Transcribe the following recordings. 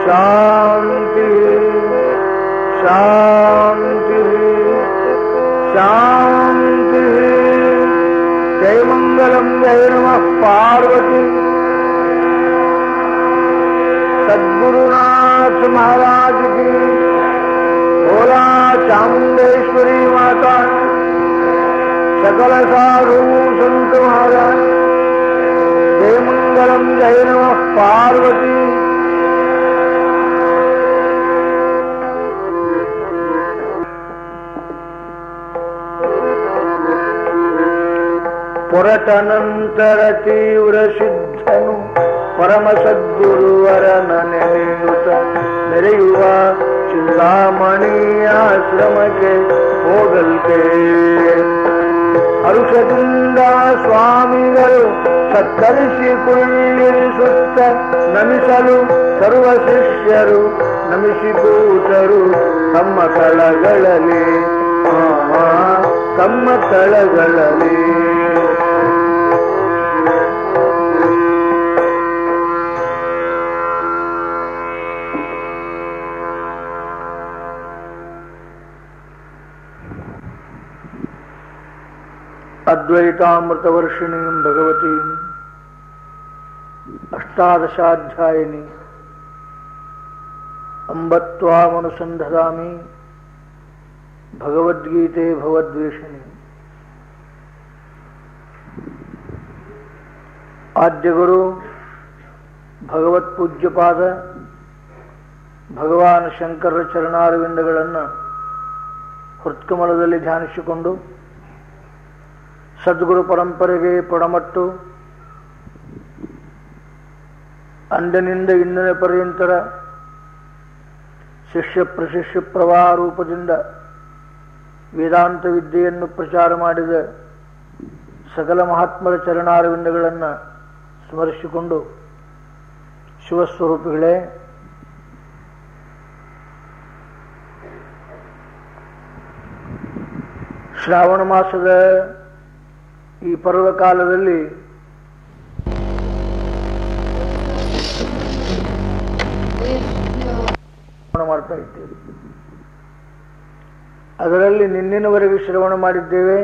ಶಾಂತಿ ಶಾಂತಿ ಶಾಂತಿ ಜಯ ಮಂಗಲಂ ಜಯ ನಮಃ ಪಾರ್ವತಿ सदगुरुनाथ महाराज की भोला चामुंडेश्वरी माता सकल साधु संत महाराज जय मंगलम जय नमः पार्वती ಪೊರಟನಂತರ ತೀವ್ರ ಸಿದ್ಧನು ಪರಮ ಸದ್ಗುರುವರನ ನೆನೆಯುತ್ತ ಮೆರೆಯುವ ಚಿಂತಾಮಣಿಯ ಆಶ್ರಮಕ್ಕೆ ಹೋಗಲ್ಕೆ ಹರುಷದಿಂದ ಸ್ವಾಮಿಗಳು ಸತ್ಕರಿಸಿಕೊಳ್ಳಿಸುತ್ತ ನಮಿಸಲು ಸರ್ವ ಶಿಷ್ಯರು ನಮಿಸಿಕೂತರು ತಮ್ಮ ತಳಗಳಲ್ಲಿ ಆ, ತಮ್ಮ ತಳಗಳಲ್ಲಿ ಅದ್ವೈತಾಮೃತವರ್ಷಿಣೀಂ ಭಗವತೀಂ ಅಷ್ಟಾದಶಾಧ್ಯಾಯಿನಿ ಅಂಬತ್ವಾಮನುಸಂಧರಾಮಿ ಭಗವದ್ಗೀತೆ ಭವದ್ವೇಷಿಣಿ ಆದ್ಯಗುರು ಭಗವತ್ ಪೂಜ್ಯಪಾದ ಭಗವಾನ್ ಶಂಕರ ಚರಣಾರವಿಂದಗಳನ್ನು ಹೃತ್ಕಮಲದಲ್ಲಿ ಧ್ಯಾನಿಸಿಕೊಂಡು ಸದ್ಗುರು ಪರಂಪರೆಗೆ ಪೊಡಮಟ್ಟು ಅಂದಿನಿಂದ ಇಂದಿನ ಪರ್ಯಂತರ ಶಿಷ್ಯ ಪ್ರಶಿಷ್ಯ ಪ್ರವಾಹ ರೂಪದಿಂದ ವೇದಾಂತ ವಿದ್ಯೆಯನ್ನು ಪ್ರಚಾರ ಮಾಡಿದ ಸಕಲ ಮಹಾತ್ಮರ ಚರಣಾರವಿಂದಗಳನ್ನು ಸ್ಮರಿಸಿಕೊಂಡು ಶಿವಸ್ವರೂಪಿಗಳೇ ಶ್ರಾವಣ ಮಾಸದ ಈ ಪರ್ವಕಾಲದಲ್ಲಿ ಶ್ರವಣ ಮಾಡ್ತಾ ಇದ್ದೇವೆ ಅದರಲ್ಲಿ ನಿನ್ನಿನವರೆಗೆ ಶ್ರವಣ ಮಾಡಿದ್ದೇವೆ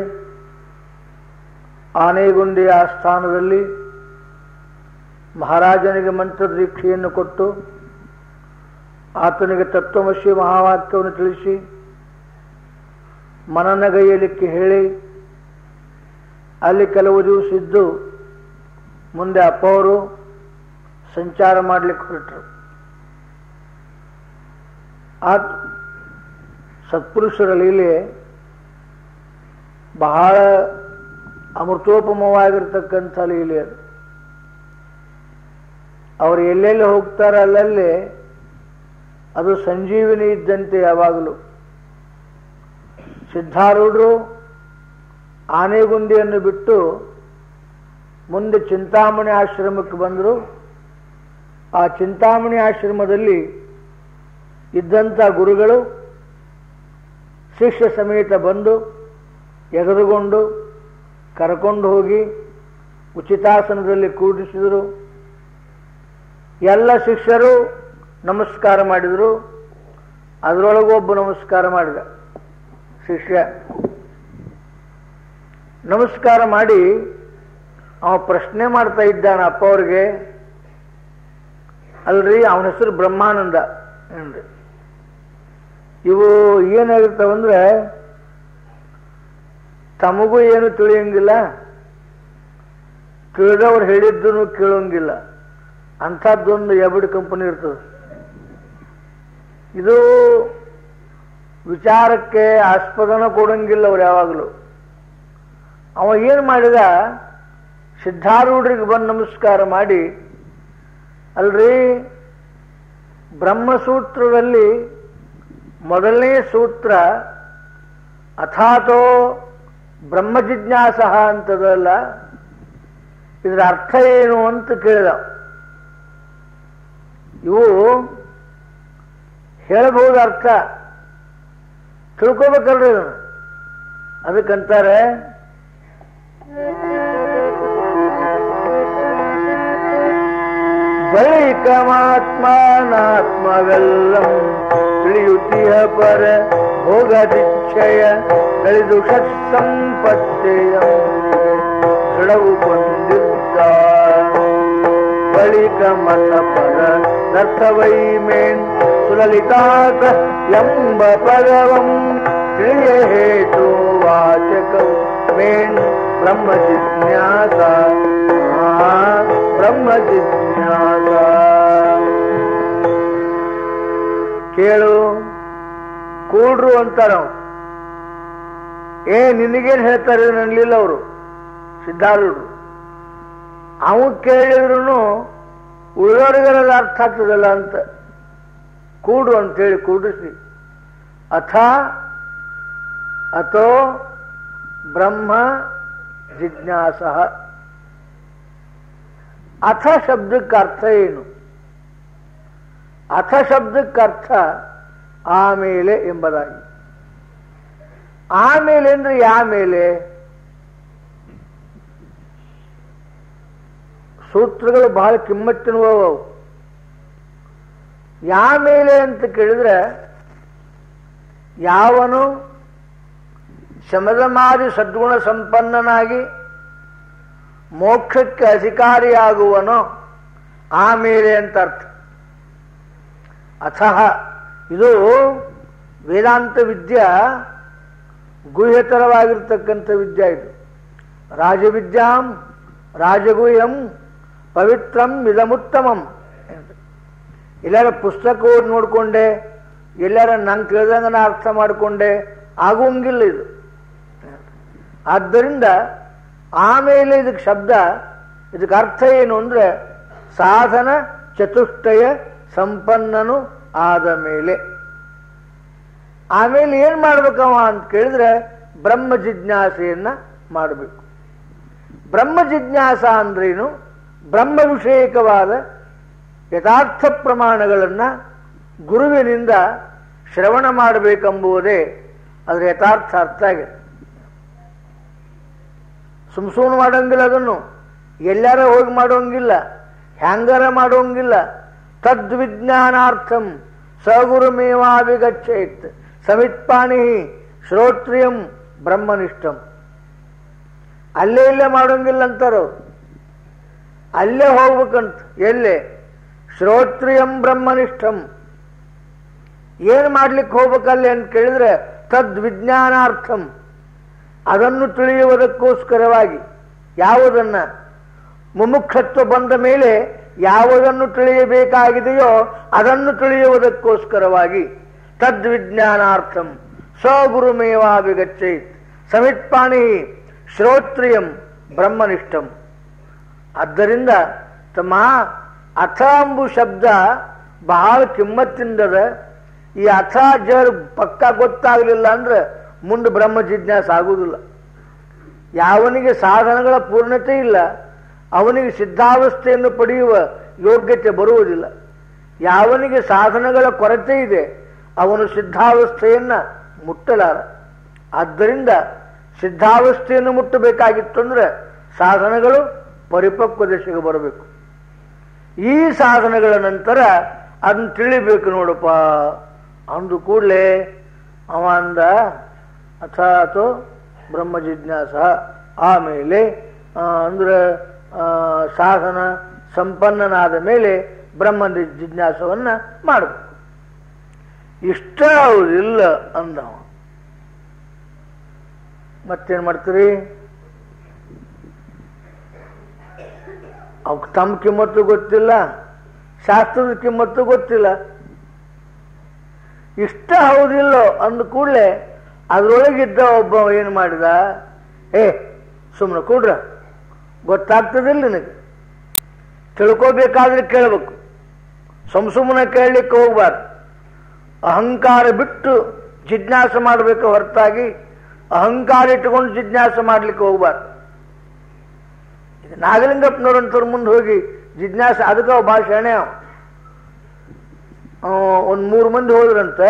ಆನೆಗುಂದಿಯ ಆಸ್ಥಾನದಲ್ಲಿ ಮಹಾರಾಜನಿಗೆ ಮಂತ್ರ ದೀಕ್ಷೆಯನ್ನು ಕೊಟ್ಟು ಆತನಿಗೆ ತತ್ವಮಶಿ ಮಹಾವಾಕ್ಯವನ್ನು ತಿಳಿಸಿ ಮನನಗೈಯಲಿಕ್ಕೆ ಹೇಳಿ ಅಲ್ಲಿ ಕೆಲವು ದಿವಸ ಇದ್ದು ಮುಂದೆ ಅಪ್ಪವರು ಸಂಚಾರ ಮಾಡಲಿಕ್ಕೆ ಹೊರಟರು ಆ ಸತ್ಪುರುಷರ ಲೀಲೆ ಬಹಳ ಅಮೃತೋಪಮವಾಗಿರ್ತಕ್ಕಂಥ ಲೀಲೆ ಅದು ಅವರು ಎಲ್ಲೆಲ್ಲಿ ಹೋಗ್ತಾರೆ ಅಲ್ಲಲ್ಲಿ ಅದು ಸಂಜೀವಿನಿ ಇದ್ದಂತೆ ಯಾವಾಗಲೂ ಸಿದ್ಧಾರೂಢರು ಆನೆಗುಂದಿಯನ್ನು ಬಿಟ್ಟು ಮುಂದೆ ಚಿಂತಾಮಣಿ ಆಶ್ರಮಕ್ಕೆ ಬಂದರು ಆ ಚಿಂತಾಮಣಿ ಆಶ್ರಮದಲ್ಲಿ ಇದ್ದಂಥ ಗುರುಗಳು ಶಿಷ್ಯ ಸಮೇತ ಬಂದು ಎಗೆದುಕೊಂಡು ಕರ್ಕೊಂಡು ಹೋಗಿ ಉಚಿತಾಸನದಲ್ಲಿ ಕೂಡಿಸಿದರು ಎಲ್ಲ ಶಿಷ್ಯರು ನಮಸ್ಕಾರ ಮಾಡಿದರು ಅದರೊಳಗೊಬ್ಬ ನಮಸ್ಕಾರ ಮಾಡಿದ ಶಿಷ್ಯ ನಮಸ್ಕಾರ ಮಾಡಿ ಅವ ಪ್ರಶ್ನೆ ಮಾಡ್ತಾ ಇದ್ದಾನ ಅಪ್ಪ ಅವ್ರಿಗೆ ಅಲ್ರಿ ಅವನ ಹೆಸರು ಬ್ರಹ್ಮಾನಂದ ಏನ್ರಿ ಇವು ಏನಾಗಿರ್ತಾವಂದ್ರೆ ತಮಗೂ ಏನು ತಿಳಿಯಂಗಿಲ್ಲ ತಿಳಿದವ್ರು ಹೇಳಿದ್ದನ್ನು ಕೇಳೋಂಗಿಲ್ಲ ಅಂಥದ್ದೊಂದು ಎಬಡ್ ಕಂಪನಿ ಇರ್ತದೆ ಇದು ವಿಚಾರಕ್ಕೆ ಆಸ್ಪದನ ಕೊಡಂಗಿಲ್ಲ ಅವ್ರು ಯಾವಾಗಲೂ ಅವ ಏನು ಮಾಡಿದ ಸಿದ್ಧಾರೂಢರಿಗೆ ಬಂದು ನಮಸ್ಕಾರ ಮಾಡಿ ಅಲ್ರಿ ಬ್ರಹ್ಮಸೂತ್ರದಲ್ಲಿ ಮೊದಲನೇ ಸೂತ್ರ ಅಥಾತೋ ಬ್ರಹ್ಮ ಜಿಜ್ಞಾಸ ಅಂತದಲ್ಲ ಇದರ ಅರ್ಥ ಏನು ಅಂತ ಕೇಳಿದ ಇವು ಹೇಳಬಹುದು ಅರ್ಥ ತಿಳ್ಕೋಬೇಕಲ್ರಿ ಇದನ್ನು ಅದಕ್ಕಂತಾರೆ ಬಳಿಕಮಾತ್ಮನಾತ್ಮವೆಲ್ಲಂ ತಿಳಿಯುತ್ತಿಯ ಪರ ಭೋಗದಿಚ್ಛಯ ಕಳೆದು ಷಟ್ ಸಂಪತ್ತೆಯ ದೃಢವು ಕೊಂಡಿದ್ದ ಬಳಿಕ ಮತ ಪದ ನರ್ಥವೈ ಮೇನ್ ಸುಲಲಿತಾಕ ಎಂಬ ಪದವಂ ತಿಳಿಯ ಹೇತು ವಾಚಕಂ ಮೇನ್ ಬ್ರಹ್ಮ ಜಿಜ್ಞಾಸ ಆ, ಬ್ರಹ್ಮ ಜಿಜ್ಞಾಸ ಕೇಳು ಕೂಡ್ರು ಅಂತಾರ ಅವ್ರು. ಏ ನಿನಗೇನ್ ಹೇಳ್ತಾರೆ ನನ್ಲಿಲ್ಲ ಅವರು ಸಿದ್ಧಾರೂಢರು ಅವು ಕೇಳಿದ್ರು ಉಳಿದವರಿಗೆಲ್ಲ ಅರ್ಥ ಆಗ್ತದಲ್ಲ ಅಂತ ಕೂಡು ಅಂತೇಳಿ ಕೂಡಿಸಿ ಅಥ ಅಥೋ ಬ್ರಹ್ಮ ಜಿಜ್ಞಾಸ ಅಥ ಶಬ್ದಕ್ಕೆ ಅರ್ಥ ಏನು ಅಥ ಶಬ್ದಕ್ಕೆ ಅರ್ಥ ಆಮೇಲೆ ಎಂಬುದಾಗಿ ಆಮೇಲೆ ಅಂದ್ರೆ ಯಾಮೇಲೆ ಸೂತ್ರಗಳು ಬಹಳ ಕಿಮ್ಮತ್ತಿನವು ಯಾಮೇಲೆ ಅಂತ ಕೇಳಿದ್ರೆ ಯಾವನು ಶಮದಮಾದಿ ಸದ್ಗುಣ ಸಂಪನ್ನನಾಗಿ ಮೋಕ್ಷಕ್ಕೆ ಅಧಿಕಾರಿಯಾಗುವನೋ ಆಮೇಲೆ ಅಂತ ಅರ್ಥ ಅಥಃ ಇದು ವೇದಾಂತ ವಿದ್ಯಾ ಗುಹ್ಯತರವಾಗಿರ್ತಕ್ಕಂಥ ವಿದ್ಯಾ ಇದು ರಾಜವಿದ್ಯಾಂ ರಾಜಗುಹ್ಯಂ ಪವಿತ್ರಂ ಇದಮುತ್ತಮಂ ಎಲ್ಲರ ಪುಸ್ತಕ ಓದಿ ನೋಡಿಕೊಂಡೆ ಎಲ್ಲರ ನಂಗೆ ತಿಳಿದಂಗೆ ನಾ ಅರ್ಥ ಮಾಡಿಕೊಂಡೆ ಆಗುವಂಗಿಲ್ಲ ಇದು ಆದ್ದರಿಂದ ಆಮೇಲೆ ಇದಕ್ಕೆ ಶಬ್ದ ಇದಕ್ಕೆ ಅರ್ಥ ಏನು ಅಂದ್ರೆ ಸಾಧನ ಚತುಷ್ಟಯ ಸಂಪನ್ನನು ಆದ ಮೇಲೆ ಆಮೇಲೆ ಏನ್ ಮಾಡ್ಬೇಕವ ಅಂತ ಕೇಳಿದ್ರೆ ಬ್ರಹ್ಮ ಜಿಜ್ಞಾಸೆಯನ್ನ ಮಾಡಬೇಕು ಬ್ರಹ್ಮ ಜಿಜ್ಞಾಸ ಅಂದ್ರೇನು ಬ್ರಹ್ಮ ವಿಷಯಕವಾದ ಯಥಾರ್ಥ ಪ್ರಮಾಣಗಳನ್ನು ಗುರುವಿನಿಂದ ಶ್ರವಣ ಮಾಡಬೇಕೆಂಬುದೇ ಅದರ ಯಥಾರ್ಥ ಅರ್ಥ ಆಗಿದೆ ಸುಮ್ ಸುಮ್ಮನೆ ಮಾಡೋಂಗಿಲ್ಲ ಅದನ್ನು ಎಲ್ಲಾರ ಹೋಗಿ ಮಾಡೋಂಗಿಲ್ಲ ಹ್ಯಾಂಗಾರ ಮಾಡೋಂಗಿಲ್ಲ ತದ್ವಿಜ್ಞಾನಾರ್ಥಂ ಸಗುರುಮೇವಾಭಿಗಚ್ಚೇತ್ ಸಮಿತ್ಪಾಣಿ ಶ್ರೋತ್ರಿಯಂ ಬ್ರಹ್ಮನಿಷ್ಠಂ ಅಲ್ಲೇ ಇಲ್ಲೇ ಮಾಡೋಂಗಿಲ್ಲ ಅಂತಾರೋ ಅಲ್ಲೇ ಹೋಗ್ಬೇಕಂತ ಎಲ್ಲೇ ಶ್ರೋತ್ರಿಯಂ ಬ್ರಹ್ಮನಿಷ್ಠಂ ಏನ್ ಮಾಡ್ಲಿಕ್ಕೆ ಹೋಗ್ಬೇಕಲ್ಲಿ ಅಂತ ಕೇಳಿದ್ರೆ ತದ್ವಿಜ್ಞಾನಾರ್ಥಂ ಅದನ್ನು ತಿಳಿಯುವುದಕ್ಕೋಸ್ಕರವಾಗಿ ಯಾವುದನ್ನ ಮುಮುಕ್ಷತ್ವ ಬಂದ ಮೇಲೆ ಯಾವುದನ್ನು ತಿಳಿಯಬೇಕಾಗಿದೆಯೋ ಅದನ್ನು ತಿಳಿಯುವುದಕ್ಕೋಸ್ಕರವಾಗಿ ತದ್ವಿಜ್ಞಾನಾರ್ಥಂ ಸ್ವಗುರುಮೇವಾಭಿಗಚ್ಚೇತ್ ಸಮಿತ್ಪಾಣಿ ಶ್ರೋತ್ರಿಯಂ ಬ್ರಹ್ಮನಿಷ್ಠಂ ಆದ್ದರಿಂದ ತಮ್ಮ ಅಥ ಅಂಬು ಶಬ್ದ ಬಹಳ ಕಿಮ್ಮತ್ತಿಂದದ ಈ ಅಥ ಜರ್ ಪಕ್ಕ ಗೊತ್ತಾಗಲಿಲ್ಲ ಅಂದ್ರೆ ಮುಂದೆ ಬ್ರಹ್ಮ ಜಿಜ್ಞಾಸ ಆಗುವುದಿಲ್ಲ ಯಾವನಿಗೆ ಸಾಧನಗಳ ಪೂರ್ಣತೆ ಇಲ್ಲ ಅವನಿಗೆ ಸಿದ್ಧಾವಸ್ಥೆಯನ್ನು ಪಡೆಯುವ ಯೋಗ್ಯತೆ ಬರುವುದಿಲ್ಲ ಯಾವನಿಗೆ ಸಾಧನಗಳ ಕೊರತೆ ಇದೆ ಅವನು ಸಿದ್ಧಾವಸ್ಥೆಯನ್ನ ಮುಟ್ಟಲಾರ ಆದ್ದರಿಂದ ಸಿದ್ಧಾವಸ್ಥೆಯನ್ನು ಮುಟ್ಟಬೇಕಾಗಿತ್ತು ಅಂದ್ರೆ ಸಾಧನಗಳು ಪರಿಪಕ್ವ ದಶೆಗೆ ಬರಬೇಕು ಈ ಸಾಧನಗಳ ನಂತರ ಅದನ್ನ ತಿಳಿಬೇಕು ನೋಡಪ್ಪ ಅಂದು ಕೂಡಲೇ ಅವ ಅಂದ ಅಥಾತು ಬ್ರಹ್ಮ ಜಿಜ್ಞಾಸ ಆಮೇಲೆ ಆ, ಅಂದ್ರೆ ಆ, ಸಾಧನ ಸಂಪನ್ನನಾದ ಮೇಲೆ ಬ್ರಹ್ಮ ಜಿ- ಜಿಜ್ಞಾಸವನ್ನ ಮಾಡಬೇಕು ಇಷ್ಟ ಇಲ್ಲ ಅಂದವ ಮತ್ತೇನ್ ಮಾಡ್ತೀರಿ ಅವ್ಕ್ ತಮ್ಮ ಕಿಮ್ಮತ್ತು ಗೊತ್ತಿಲ್ಲ ಶಾಸ್ತ್ರದ ಕಿಮ್ಮತ್ತು ಗೊತ್ತಿಲ್ಲ ಇಷ್ಟ ಹೌದಿಲ್ಲೋ ಅಂದ ಕೂಡಲೇ ಅದ್ರೊಳಗಿದ್ದ ಒಬ್ಬ ಏನು ಮಾಡಿದ ಏ ಸುಮ್ಮನೆ ಕೂಡ್ರ ಗೊತ್ತಾಗ್ತದಿಲ್ಲ ನಿನಗೆ ತಿಳ್ಕೋಬೇಕಾದ್ರೆ ಕೇಳಬೇಕು ಸುಮ್ ಸುಮ್ಮನೆ ಕೇಳಲಿಕ್ಕೆ ಹೋಗ್ಬಾರ್ದು ಅಹಂಕಾರ ಬಿಟ್ಟು ಜಿಜ್ಞಾಸ ಮಾಡಬೇಕು ಹೊರತಾಗಿ ಅಹಂಕಾರ ಇಟ್ಟುಕೊಂಡು ಜಿಜ್ಞಾಸ ಮಾಡ್ಲಿಕ್ಕೆ ಹೋಗ್ಬಾರ್ದು ಇದು ನಾಗಲಿಂಗಪ್ಪನವ್ರಂತವ್ರ ಮುಂದೆ ಹೋಗಿ ಜಿಜ್ಞಾಸ ಅದಕ್ಕೆ ಅವ ಭಾಳ ಶಾಣೆ ಅವ ಒಂದು ಮೂರು ಮಂದಿ ಹೋದ್ರಂತೆ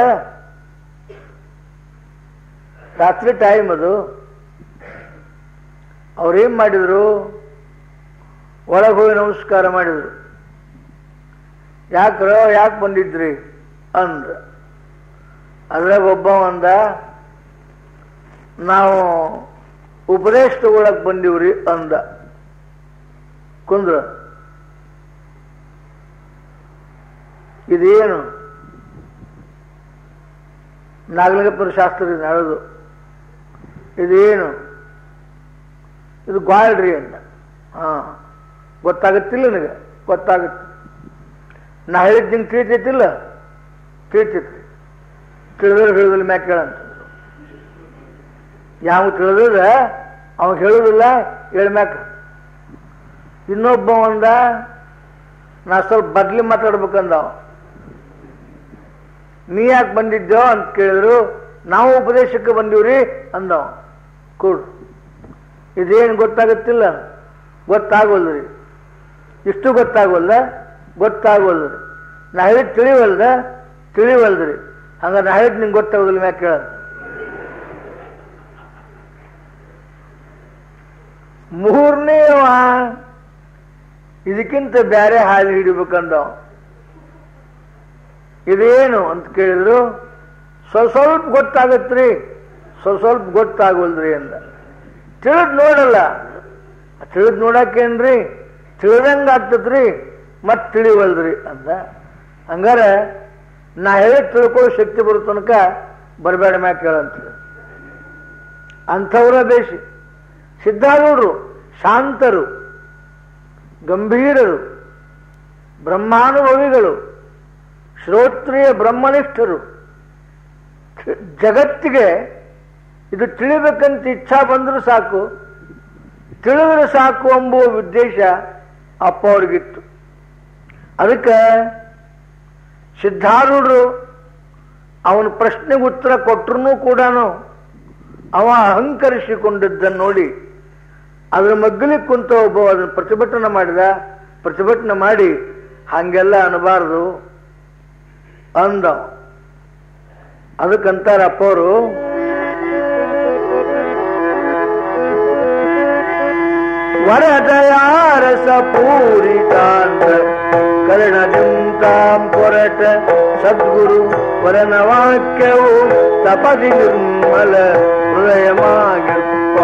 ರಾತ್ರಿ ಟೈಮ್ ಅದು ಅವ್ರೇನ್ ಮಾಡಿದ್ರು ಒಳಗೆ ಹೋಗಿ ನಮಸ್ಕಾರ ಮಾಡಿದ್ರು ಯಾಕ್ರೋ ಯಾಕೆ ಬಂದಿದ್ರಿ ಅಂದ ಅದ್ರಾಗ ಒಬ್ಬ ಅಂದ ನಾವು ಉಪದೇಶ ತಗೊಳಕ್ ಬಂದಿವ್ರಿ ಅಂದ ಕುಂದ್ರ ಇದೇನು ನಾಗಲಿಂಗಪ್ಪನ ಶಾಸ್ತ್ರ ನಡೆದು ಇದೇನು ಇದು ಗ್ವಾಳ್ರಿ ಅಂತ ಹಾ ಗೊತ್ತಾಗತ್ತಿಲ್ಲ ನನಗೆ ಗೊತ್ತಾಗುತ್ತೆ ನಾ ಹೇಳಿದ್ ನಿಂಗೆ ತಿಳಿತೈತಿಲ್ಲ ತಿಳಿತೈತಿ ತಿಳಿದ್ರೆ ಹೇಳಿದ್ರೆ ಮ್ಯಾಕ್ ಕೇಳಂತ ಯಾವ ತಿಳಿದ್ರೆ ಅವ ಹೇಳುದಿಲ್ಲ ಹೇಳ್ಮ್ಯಾಕ ಇನ್ನೊಬ್ಬ ಒಂದ ನಾ ಸ್ವಲ್ಪ ಬದ್ಲಿ ಮಾತಾಡ್ಬೇಕಂದ ಅವ. ನೀ ಯಾಕೆ ಬಂದಿದ್ದೋ ಅಂತ ಕೇಳಿದ್ರು ನಾವು ಉಪದೇಶಕ್ಕೆ ಬಂದೀವ್ರಿ ಅಂದವ ಕೂಡು ಇದೇನು ಗೊತ್ತಾಗುತ್ತಿಲ್ಲ ಗೊತ್ತಾಗೋಲ್ರಿ ಇಷ್ಟು ಗೊತ್ತಾಗೋಲ್ಲ ಗೊತ್ತಾಗೋಲ್ರಿ ನಾ ಹೇಳಿದ್ ತಿಳಿವಲ್ದ ತಿಳಿವಲ್ದ್ರಿ ಹಂಗ ನಾ ಹೇಳಿದ್ ನಿಂಗೆ ಗೊತ್ತಾಗೋದಿಲ್ಲ ಮ್ಯಾಕ್ ಕೇಳಂತ ಮೂರನೇವ ಇದಕ್ಕಿಂತ ಬೇರೆ ಹಾಲು ಹಿಡಿಬೇಕಂದವ ಇದೇನು ಅಂತ ಕೇಳಿದ್ರು ಸ್ವಲ್ಪ ಸ್ವಲ್ಪ ಗೊತ್ತಾಗತ್ರಿ ಸ್ವಲ್ಪ ಸ್ವಲ್ಪ ಗೊತ್ತಾಗೋಲ್ರಿ ಅಂದ ತಿಳಿದ್ ನೋಡಲ್ಲ ತಿಳಿದ್ ನೋಡಕ್ಕೇನ್ರಿ ತಿಳಿದಂಗ ಆಗ್ತದ್ರಿ ಮತ್ ತಿಳಿವಲ್ರಿ ಅಂದ ಹಂಗಾರ ನಾ ಹೇಳಿ ತಿಳ್ಕೊಳ್ಳೋ ಶಕ್ತಿ ಬರೋ ತನಕ ಬರಬೇಡ ಮ್ಯಾಕ್ ಕೇಳಂತ ಅಂಥವ್ರ ಬೇಸಿ ಸಿದ್ಧಾರೂಢರು ಶಾಂತರು ಗಂಭೀರರು ಬ್ರಹ್ಮಾನುಭವಿಗಳು ಶ್ರೋತ್ರಿಯ ಬ್ರಹ್ಮನಿಷ್ಠರು ಜಗತ್ತಿಗೆ ಇದು ತಿಳಿಬೇಕಂತ ಇಚ್ಛಾ ಬಂದರೂ ಸಾಕು ತಿಳಿದ್ರೆ ಸಾಕು ಎಂಬುವ ಉದ್ದೇಶ ಅಪ್ಪ ಅವ್ರಿಗಿತ್ತು ಅದಕ್ಕೆ ಸಿದ್ಧಾರೂಢರು ಅವನ ಪ್ರಶ್ನೆಗೆ ಉತ್ತರ ಕೊಟ್ಟರು ಕೂಡ ಅವ ಅಹಂಕರಿಸಿಕೊಂಡಿದ್ದನ್ನು ನೋಡಿ ಅದ್ರ ಮಗ್ಗಲಿಗೆ ಕುಂತ ಒಬ್ಬ ಅದನ್ನು ಪ್ರತಿಭಟನೆ ಮಾಡಿದ ಪ್ರತಿಭಟನೆ ಮಾಡಿ ಹಂಗೆಲ್ಲ ಅನ್ನಬಾರ್ದು ಅಂದ ಅದಕ್ಕಂತಾರ ಅಪ್ಪವರು ವರದಯಾರಸ ಪೂರಿತಾಂತ ಕರ್ಣದಿಂತಾಂ ಪೊರಟ ಸದ್ಗುರು ವರನ ವಾಕ್ಯವು ತಪದಿ ನಿರ್ಮಲ ಹೃದಯಮಾಗಿಪ್ಪ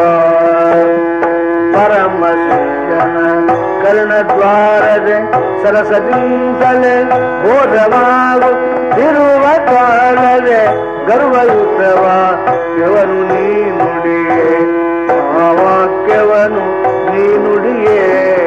ಪರಮ ಶಿಕ್ಷಣ ಕರ್ಣದ್ವಾರದ ಸರಸದಿಂದಲೇ ಬೋಧವಾಗು ತಿರುವ ಕಾಲದೆ ಗರ್ವಯುತವ ಯವನು ನೀ ನುಡಿಯೇ ಆ ವಾಕ್ಯವನು ನೀ ನುಡಿಯೇ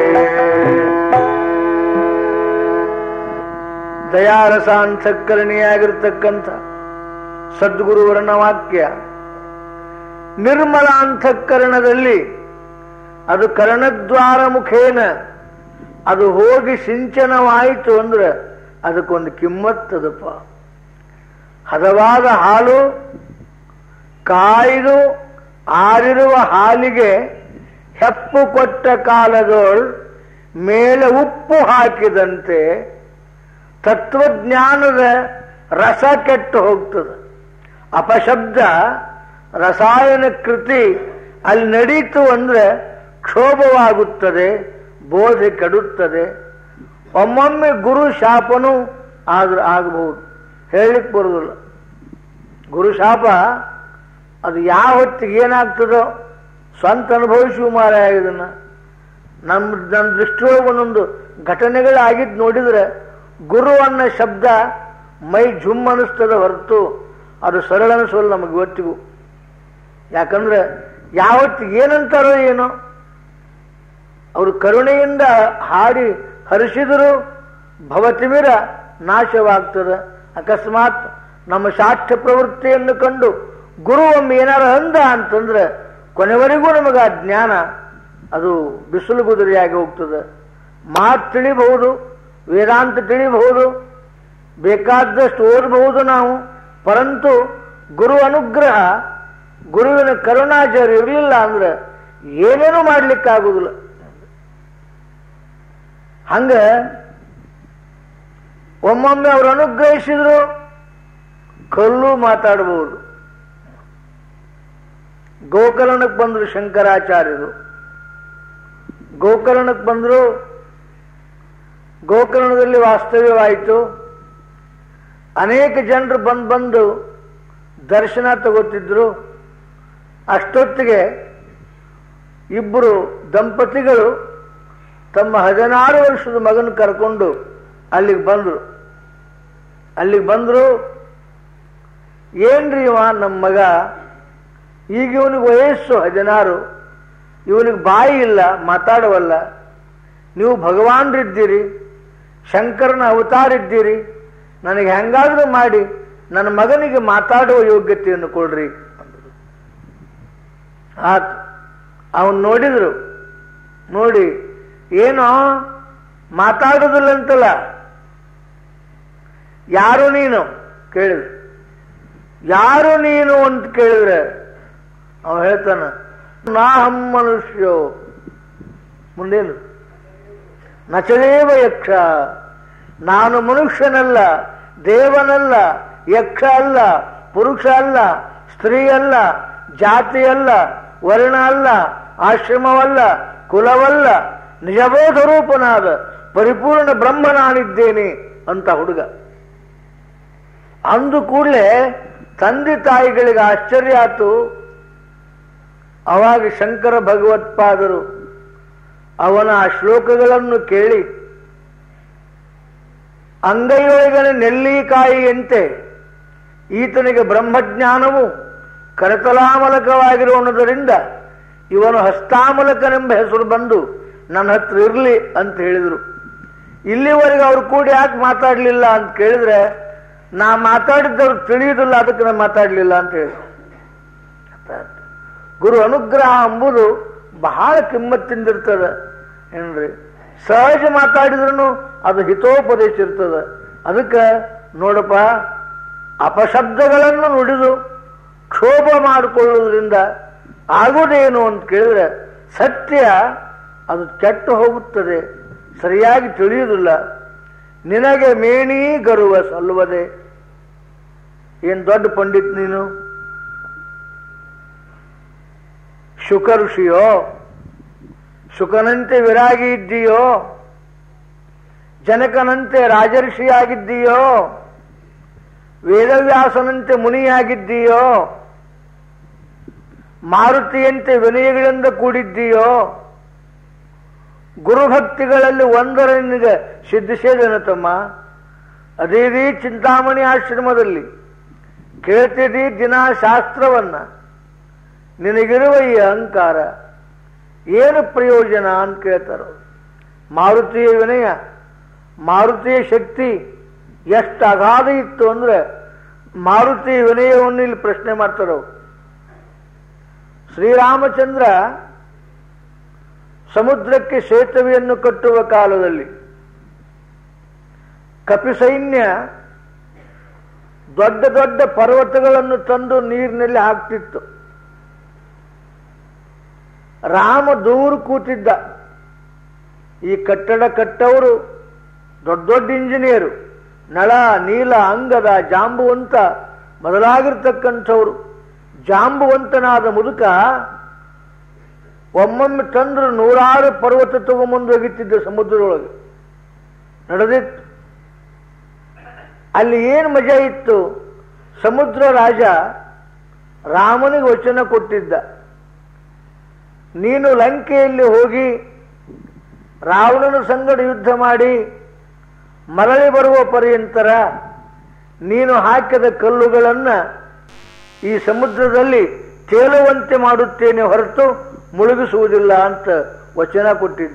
ದಯಾರಸ ಅಂತಃಕರಣಿಯಾಗಿರ್ತಕ್ಕಂಥ ಸದ್ಗುರುವರನ ವಾಕ್ಯ ನಿರ್ಮಲ ಅಂತಃಕರಣದಲ್ಲಿ ಅದು ಕರ್ಣದ್ವಾರ ಮುಖೇನ ಅದು ಹೋಗಿ ಸಿಂಚನವಾಯಿತು ಅಂದ್ರೆ ಅದಕ್ಕೊಂದು ಕಿಮ್ಮತ್ತದಪ್ಪ ಹದವಾದ ಹಾಲು ಕಾಯ್ದು ಆರಿರುವ ಹಾಲಿಗೆ ಹೆಪ್ಪು ಕೊಟ್ಟ ಕಾಲದೋಳ್ ಮೇಲೆ ಉಪ್ಪು ಹಾಕಿದಂತೆ ತತ್ವಜ್ಞಾನದ ರಸ ಕೆಟ್ಟು ಹೋಗ್ತದೆ ಅಪಶಬ್ದ ರಸಾಯನ ಕೃತಿ ಅಲ್ಲಿ ನಡೀತು ಅಂದ್ರೆ ಕ್ಷೋಭವಾಗುತ್ತದೆ ಬೋಧೆ ಕೆಡುತ್ತದೆ ಒಮ್ಮೊಮ್ಮೆ ಗುರು ಶಾಪನೂ ಆದ್ರೆ ಆಗಬಹುದು ಹೇಳಲಿಕ್ಕೆ ಬರುವುದಿಲ್ಲ ಗುರು ಶಾಪ ಅದು ಯಾವ ಹೊತ್ತಿಗೆ ಏನಾಗ್ತದೋ ಸ್ವಂತ ಅನುಭವಿಸುವ ಮಾರ ಇದನ್ನ ನಮ್ಮ ನಮ್ಮ ದೃಷ್ಟಿಯೊಳಗೆ ಒಂದೊಂದು ಘಟನೆಗಳಾಗಿದ್ದು ನೋಡಿದ್ರೆ ಗುರು ಅನ್ನೋ ಶಬ್ದ ಮೈ ಜುಮ್ ಅನಿಸ್ತದ ಹೊರತು ಅದು ಸರಳ ಅನಿಸೋಲ್ಲ ನಮಗೆ ಇವತ್ತಿಗೂ ಯಾಕಂದ್ರೆ ಯಾವತ್ತಿಗೆ ಏನಂತಾರೋ ಏನೋ ಅವರು ಕರುಣೆಯಿಂದ ಹಾಡಿ ಹರಿಸಿದರೂ ಭವತಿಮಿರ ನಾಶವಾಗ್ತದೆ ಅಕಸ್ಮಾತ್ ನಮ್ಮ ಶಾಸ್ತ್ರ ಪ್ರವೃತ್ತಿಯನ್ನು ಕಂಡು ಗುರು ಒಮ್ಮೆ ಏನಾರು ಅಂದ ಅಂತಂದ್ರೆ ಕೊನೆವರೆಗೂ ನಮಗೆ ಆ ಜ್ಞಾನ ಅದು ಬಿಸಿಲು ಗುದುರಿಯಾಗಿ ಹೋಗ್ತದೆ ಮಾತು ತಿಳಿಬಹುದು ವೇದಾಂತ ತಿಳಿಬಹುದು ಬೇಕಾದಷ್ಟು ಓದಬಹುದು ನಾವು ಪರಂತು ಗುರು ಅನುಗ್ರಹ ಗುರುವಿನ ಕರುಣಾಚಾರ ಇರಲಿಲ್ಲ ಅಂದ್ರೆ ಏನೇನೂ ಮಾಡ್ಲಿಕ್ಕಾಗುದಿಲ್ಲ ಹಂಗ ಒಮ್ಮೊಮ್ಮೆ ಅವರು ಅನುಗ್ರಹಿಸಿದ್ರು ಕಲ್ಲು ಮಾತಾಡಬಹುದು ಗೋಕರ್ಣಕ್ಕೆ ಬಂದ್ರು ಶಂಕರಾಚಾರ್ಯರು ಗೋಕರ್ಣಕ್ಕೆ ಬಂದ್ರು ಗೋಕರ್ಣದಲ್ಲಿ ವಾಸ್ತವ್ಯವಾಯಿತು ಅನೇಕ ಜನರು ಬಂದು ಬಂದು ದರ್ಶನ ತಗೋತಿದ್ರು ಅಷ್ಟೊತ್ತಿಗೆ ಇಬ್ಬರು ದಂಪತಿಗಳು ತಮ್ಮ ಹದಿನಾರು ವರ್ಷದ ಮಗನ ಕರ್ಕೊಂಡು ಅಲ್ಲಿಗೆ ಬಂದರು ಅಲ್ಲಿಗೆ ಬಂದರು ಏನ್ರಿ ಇವ ನಮ್ಮ ಮಗ ಈಗ ಇವನಿಗೆ ವಯಸ್ಸು ಹದಿನಾರು ಇವನಿಗೆ ಬಾಯಿ ಇಲ್ಲ ಮಾತಾಡವಲ್ಲ ನೀವು ಭಗವಾನ್ರಿದ್ದೀರಿ ಶಂಕರನ ಅವತಾರ ಇದ್ದೀರಿ ನನಗೆ ಹೆಂಗಾದ್ರೂ ಮಾಡಿ ನನ್ನ ಮಗನಿಗೆ ಮಾತಾಡುವ ಯೋಗ್ಯತೆಯನ್ನು ಕೊಡ್ರಿ ಅಂದ್ರು. ಆತು ಅವನ್ ನೋಡಿದ್ರು ನೋಡಿ ಏನೋ ಮಾತಾಡೋದಿಲ್ಲ ಅಂತಲ್ಲ ಯಾರು ನೀನು ಕೇಳಿದ್ರು ಯಾರು ನೀನು ಅಂತ ಕೇಳಿದ್ರೆ ಅವ ಹೇಳ್ತಾನ ನಾಹಂ ಮನುಷ್ಯೋ ಮುಂದೇನು ನಚದೇವ ಯಕ್ಷ ನಾನು ಮನುಷ್ಯನಲ್ಲ ದೇವನಲ್ಲ ಯಕ್ಷ ಅಲ್ಲ ಪುರುಷ ಅಲ್ಲ ಸ್ತ್ರೀ ಅಲ್ಲ ಜಾತಿ ಅಲ್ಲ ವರ್ಣ ಅಲ್ಲ ಆಶ್ರಮವಲ್ಲ ಕುಲವಲ್ಲ ನಿಜಬೋಧ ರೂಪನಾದ ಪರಿಪೂರ್ಣ ಬ್ರಹ್ಮ ನಾನಿದ್ದೇನೆ ಅಂತ ಹುಡುಗ ಅಂದು ಕೂಡಲೇ ತಂದೆ ತಾಯಿಗಳಿಗೆ ಆಶ್ಚರ್ಯ ಆತು ಅವಾಗ ಶಂಕರ ಭಗವತ್ಪಾದರು ಅವನ ಆ ಶ್ಲೋಕಗಳನ್ನು ಕೇಳಿ ಅಂಗೈಯೊಳಗನ ನೆಲ್ಲಿಕಾಯಿಯಂತೆ ಈತನಿಗೆ ಬ್ರಹ್ಮಜ್ಞಾನವು ಕರತಲಾಮಲಕವಾಗಿರುವುದರಿಂದ ಇವನು ಹಸ್ತಾಮಲಕನೆಂಬ ಹೆಸರು ಬಂದು ನನ್ನ ಹತ್ರ ಇರಲಿ ಅಂತ ಹೇಳಿದರು ಇಲ್ಲಿವರೆಗೆ ಅವ್ರು ಕೂಡ ಯಾಕೆ ಮಾತಾಡಲಿಲ್ಲ ಅಂತ ಕೇಳಿದ್ರೆ ನಾ ಮಾತಾಡಿದ್ದವ್ರು ತಿಳಿಯುವುದಿಲ್ಲ ಅದಕ್ಕೆ ನಾ ಮಾತಾಡಲಿಲ್ಲ ಅಂತ ಹೇಳಿದ್ರು ಗುರು ಅನುಗ್ರಹ ಎಂಬುದು ಬಹಳ ಕಿಮ್ಮತ್ತಿಂದಿರ್ತದೆ ಏನ್ರಿ ಸಹಜ ಮಾತಾಡಿದ್ರು ಅದು ಹಿತೋಪದೇಶ ಇರ್ತದೆ ಅದಕ್ಕೆ ನೋಡಪ್ಪ ಅಪಶಬ್ದಗಳನ್ನು ನುಡಿದು ಕ್ಷೋಭ ಮಾಡಿಕೊಳ್ಳುವುದರಿಂದ ಆಗುವುದೇನು ಅಂತ ಕೇಳಿದ್ರೆ ಸತ್ಯ ಅದು ಕೆಟ್ಟು ಹೋಗುತ್ತದೆ ಸರಿಯಾಗಿ ತಿಳಿಯುವುದಿಲ್ಲ ನಿನಗೆ ಮೇಣಿ ಗರುವ ಸಲ್ಲುವುದೇ ಏನ್ ದೊಡ್ಡ ಪಂಡಿತ್ ನೀನು ಶುಕ ಋಷಿಯೋ ಶುಕನಂತೆ ವಿರಾಗಿ ಇದ್ದೀಯೋ ಜನಕನಂತೆ ರಾಜರ್ಷಿಯಾಗಿದ್ದೀಯೋ ವೇದವ್ಯಾಸನಂತೆ ಮುನಿಯಾಗಿದ್ದೀಯೋ ಮಾರುತಿಯಂತೆ ವಿನಯಗಳಿಂದ ಕೂಡಿದ್ದೀಯೋ ಗುರುಭಕ್ತಿಗಳಲ್ಲಿ ಒಂದರ ನಿನಗೆ ಸಿದ್ಧಿಸೇದನು ತಮ್ಮ ಅದೇ ರೀ ಚಿಂತಾಮಣಿ ಆಶ್ರಮದಲ್ಲಿ ಕೇಳ್ತಿದ್ದೀ ದಿನ ಶಾಸ್ತ್ರವನ್ನ ನಿನಗಿರುವ ಈ ಅಹಂಕಾರ ಏನು ಪ್ರಯೋಜನ ಅಂತ ಕೇಳ್ತಾರ ಮಾರುತಿಯ ವಿನಯ ಮಾರುತಿಯ ಶಕ್ತಿ ಎಷ್ಟು ಅಗಾಧ ಇತ್ತು ಅಂದ್ರೆ ಮಾರುತಿ ವಿನಯವನ್ನು ಇಲ್ಲಿ ಪ್ರಶ್ನೆ ಮಾಡ್ತಾರ ಶ್ರೀರಾಮಚಂದ್ರ ಸಮುದ್ರಕ್ಕೆ ಸೇತುವೆಯನ್ನು ಕಟ್ಟುವ ಕಾಲದಲ್ಲಿ ಕಪಿಸೈನ್ಯ ದೊಡ್ಡ ದೊಡ್ಡ ಪರ್ವತಗಳನ್ನು ತಂದು ನೀರಿನಲ್ಲಿ ಹಾಕ್ತಿತ್ತು ರಾಮ ದೂರ ಕೂತಿದ್ದ ಈ ಕಟ್ಟಡ ಕಟ್ಟವರು ದೊಡ್ಡ ದೊಡ್ಡ ಇಂಜಿನಿಯರು ನಳ ನೀಲ ಅಂಗದ ಜಾಂಬುವಂತ ಮೊದಲಾಗಿರ್ತಕ್ಕಂಥವ್ರು ಜಾಂಬುವಂತನಾದ ಮುದುಕ ಒಮ್ಮೊಮ್ಮೆ ತಂದ್ರು ನೂರಾರು ಪರ್ವತ ತಗೊಂಬಂದು ಒಗಿತಿದ್ದ ಸಮುದ್ರದೊಳಗೆ ನಡೆದಿತ್ತು ಅಲ್ಲಿ ಏನು ಮಜಾ ಇತ್ತು ಸಮುದ್ರ ರಾಜ ರಾಮನಿಗೆ ವಚನ ಕೊಟ್ಟಿದ್ದ ನೀನು ಲಂಕೆಯಲ್ಲಿ ಹೋಗಿ ರಾವಣನ ಸಂಗಡ ಯುದ್ಧ ಮಾಡಿ ಮರಳಿ ಬರುವ ಪರ್ಯಂತರ ನೀನು ಹಾಕಿದ ಕಲ್ಲುಗಳನ್ನ ಈ ಸಮುದ್ರದಲ್ಲಿ ತೇಲುವಂತೆ ಮಾಡುತ್ತೇನೆ ಹೊರತು ಮುಳುಗಿಸುವುದಿಲ್ಲ ಅಂತ ವಚನ ಕೊಟ್ಟಿದ್ದ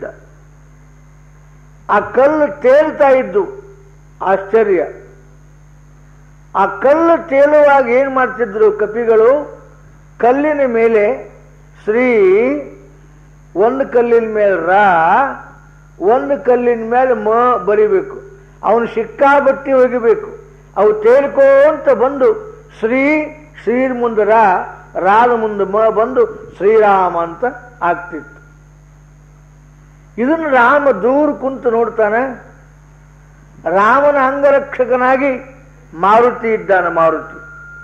ಆ ಕಲ್ಲು ತೇಲ್ತಾ ಇದ್ದು ಆಶ್ಚರ್ಯ ಆ ಕಲ್ಲು ತೇಲುವಾಗ ಏನ್ ಮಾಡ್ತಿದ್ರು ಕಪಿಗಳು ಕಲ್ಲಿನ ಮೇಲೆ ಶ್ರೀ ಒಂದು ಕಲ್ಲಿನ ಮೇಲೆ ರಾ ಒಂದು ಕಲ್ಲಿನ ಮೇಲೆ ಮ ಬರಿಬೇಕು ಅವನು ಸಿಕ್ಕಾಬಟ್ಟಿ ಒಗಿಬೇಕು ಅವು ತೇಲ್ಕೋಂತ ಬಂದು ಶ್ರೀ ಶ್ರೀರ್ ಮುಂದೆ ರಾ ರಾದ ಮುಂದೆ ಮ ಬಂದು ಶ್ರೀರಾಮ ಅಂತ ಆಗ್ತಿತ್ತು ಇದನ್ನು ರಾಮ ದೂರ ಕುಂತು ನೋಡ್ತಾನೆ ರಾಮನ ಅಂಗರಕ್ಷಕನಾಗಿ ಮಾರುತಿ ಇದ್ದಾನೆ ಮಾರುತಿ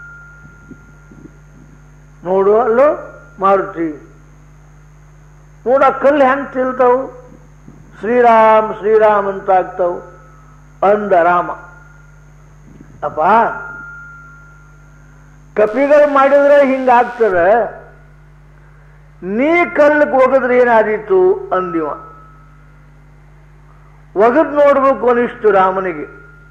ನೋಡು ಅಲ್ಲೋ ಮಾರುತಿ ನೋಡು ಆ ಕಲ್ಲು ಹೆಂಗ್ ತಿಳ್ತಾವು ಶ್ರೀರಾಮ್ ಶ್ರೀರಾಮ್ ಅಂತ ಆಗ್ತಾವು ಅಂದ ರಾಮ ಅಪ್ಪ ಕಪಿಗಳು ಮಾಡಿದ್ರೆ ಹಿಂಗಾಗ್ತದೆ ನೀ ಕಲ್ಲಕ್ಕೆ ಒಗದ್ರೆ ಏನಾದೀತು ಅಂದಿವ ಒಗದ್ ನೋಡ್ಬೇಕು ಅನಿಷ್ಟು ರಾಮನಿಗೆ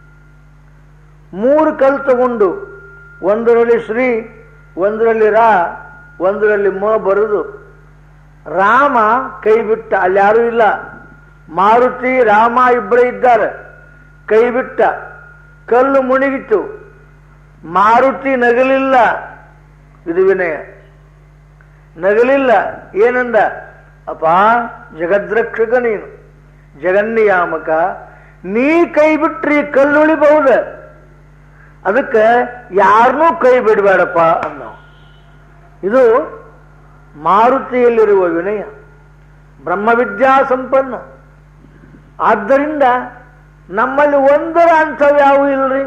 ಮೂರು ಕಲ್ ತಗೊಂಡು ಒಂದರಲ್ಲಿ ಶ್ರೀ ಒಂದರಲ್ಲಿ ರಾ ಒಂದರಲ್ಲಿ ಮ ಬರುದು ರಾಮ ಕೈ ಬಿಟ್ಟ ಅಲ್ಲಿ ಯಾರೂ ಇಲ್ಲ ಮಾರುತಿ ರಾಮ ಇಬ್ಬರೇ ಇದ್ದಾರೆ ಕೈ ಬಿಟ್ಟ ಕಲ್ಲು ಮುಣಿಗಿತು ಮಾರುತಿ ನಗಲಿಲ್ಲ ಇದು ವಿನಯ ನಗಲಿಲ್ಲ ಏನಂದ ಅಪ್ಪ ಜಗದ್ರಕ್ಷಕ ನೀನು ಜಗನ್ನಿಯಾಮಕ ನೀ ಕೈ ಬಿಟ್ರಿ ಕಲ್ಲುಳಿಬಹುದ ಅದಕ್ಕೆ ಯಾರನ್ನೂ ಕೈ ಬಿಡಬೇಡಪ್ಪ ಅನ್ನೋ ಇದು ಮಾರುತಿಯಲ್ಲಿರುವ ವಿನಯ ಬ್ರಹ್ಮವಿದ್ಯಾ ಸಂಪನ್ನ ಆದ್ದರಿಂದ ನಮ್ಮಲ್ಲಿ ಒಂದರ ಅಂಥವ್ಯಾವೂ ಇಲ್ರಿ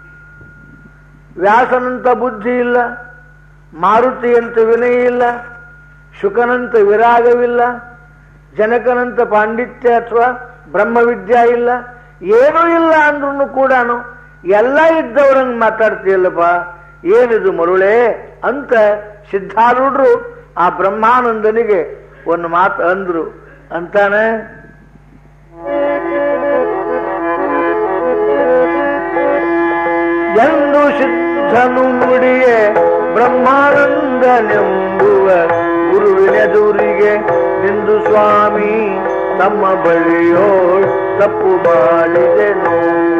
ವ್ಯಾಸನಂತ ಬುದ್ಧಿ ಇಲ್ಲ ಮಾರುತಿಯಂತ ವಿನಯ ಇಲ್ಲ ಶುಕನಂತ ವಿರಾಗವಿಲ್ಲ ಜನಕನಂತ ಪಾಂಡಿತ್ಯ ಅಥವಾ ಬ್ರಹ್ಮವಿದ್ಯಾ ಇಲ್ಲ ಏನೂ ಇಲ್ಲ ಅಂದ್ರೂ ಕೂಡ ಎಲ್ಲ ಇದ್ದವ್ರಂಗೆ ಮಾತಾಡ್ತೀಯಲ್ಲಪ್ಪ ಏನಿದು ಮರುಳೇ ಅಂತ ಸಿದ್ಧಾರೂಢರು ಆ ಬ್ರಹ್ಮಾನಂದನಿಗೆ ಒಂದು ಮಾತು ಅಂದ್ರು ಅಂತಾನೆ ಎಂದು ಸಿದ್ಧನು ನುಡಿಯೇ ಬ್ರಹ್ಮಾನಂದನೆಂಬುವ ಗುರುವಿನೆದುರಿಗೆ ನಿಂದು ಸ್ವಾಮಿ ತಮ್ಮ ಬಳಿಯೋಳ್ ತಪ್ಪು ಮಾಡಿದೆನು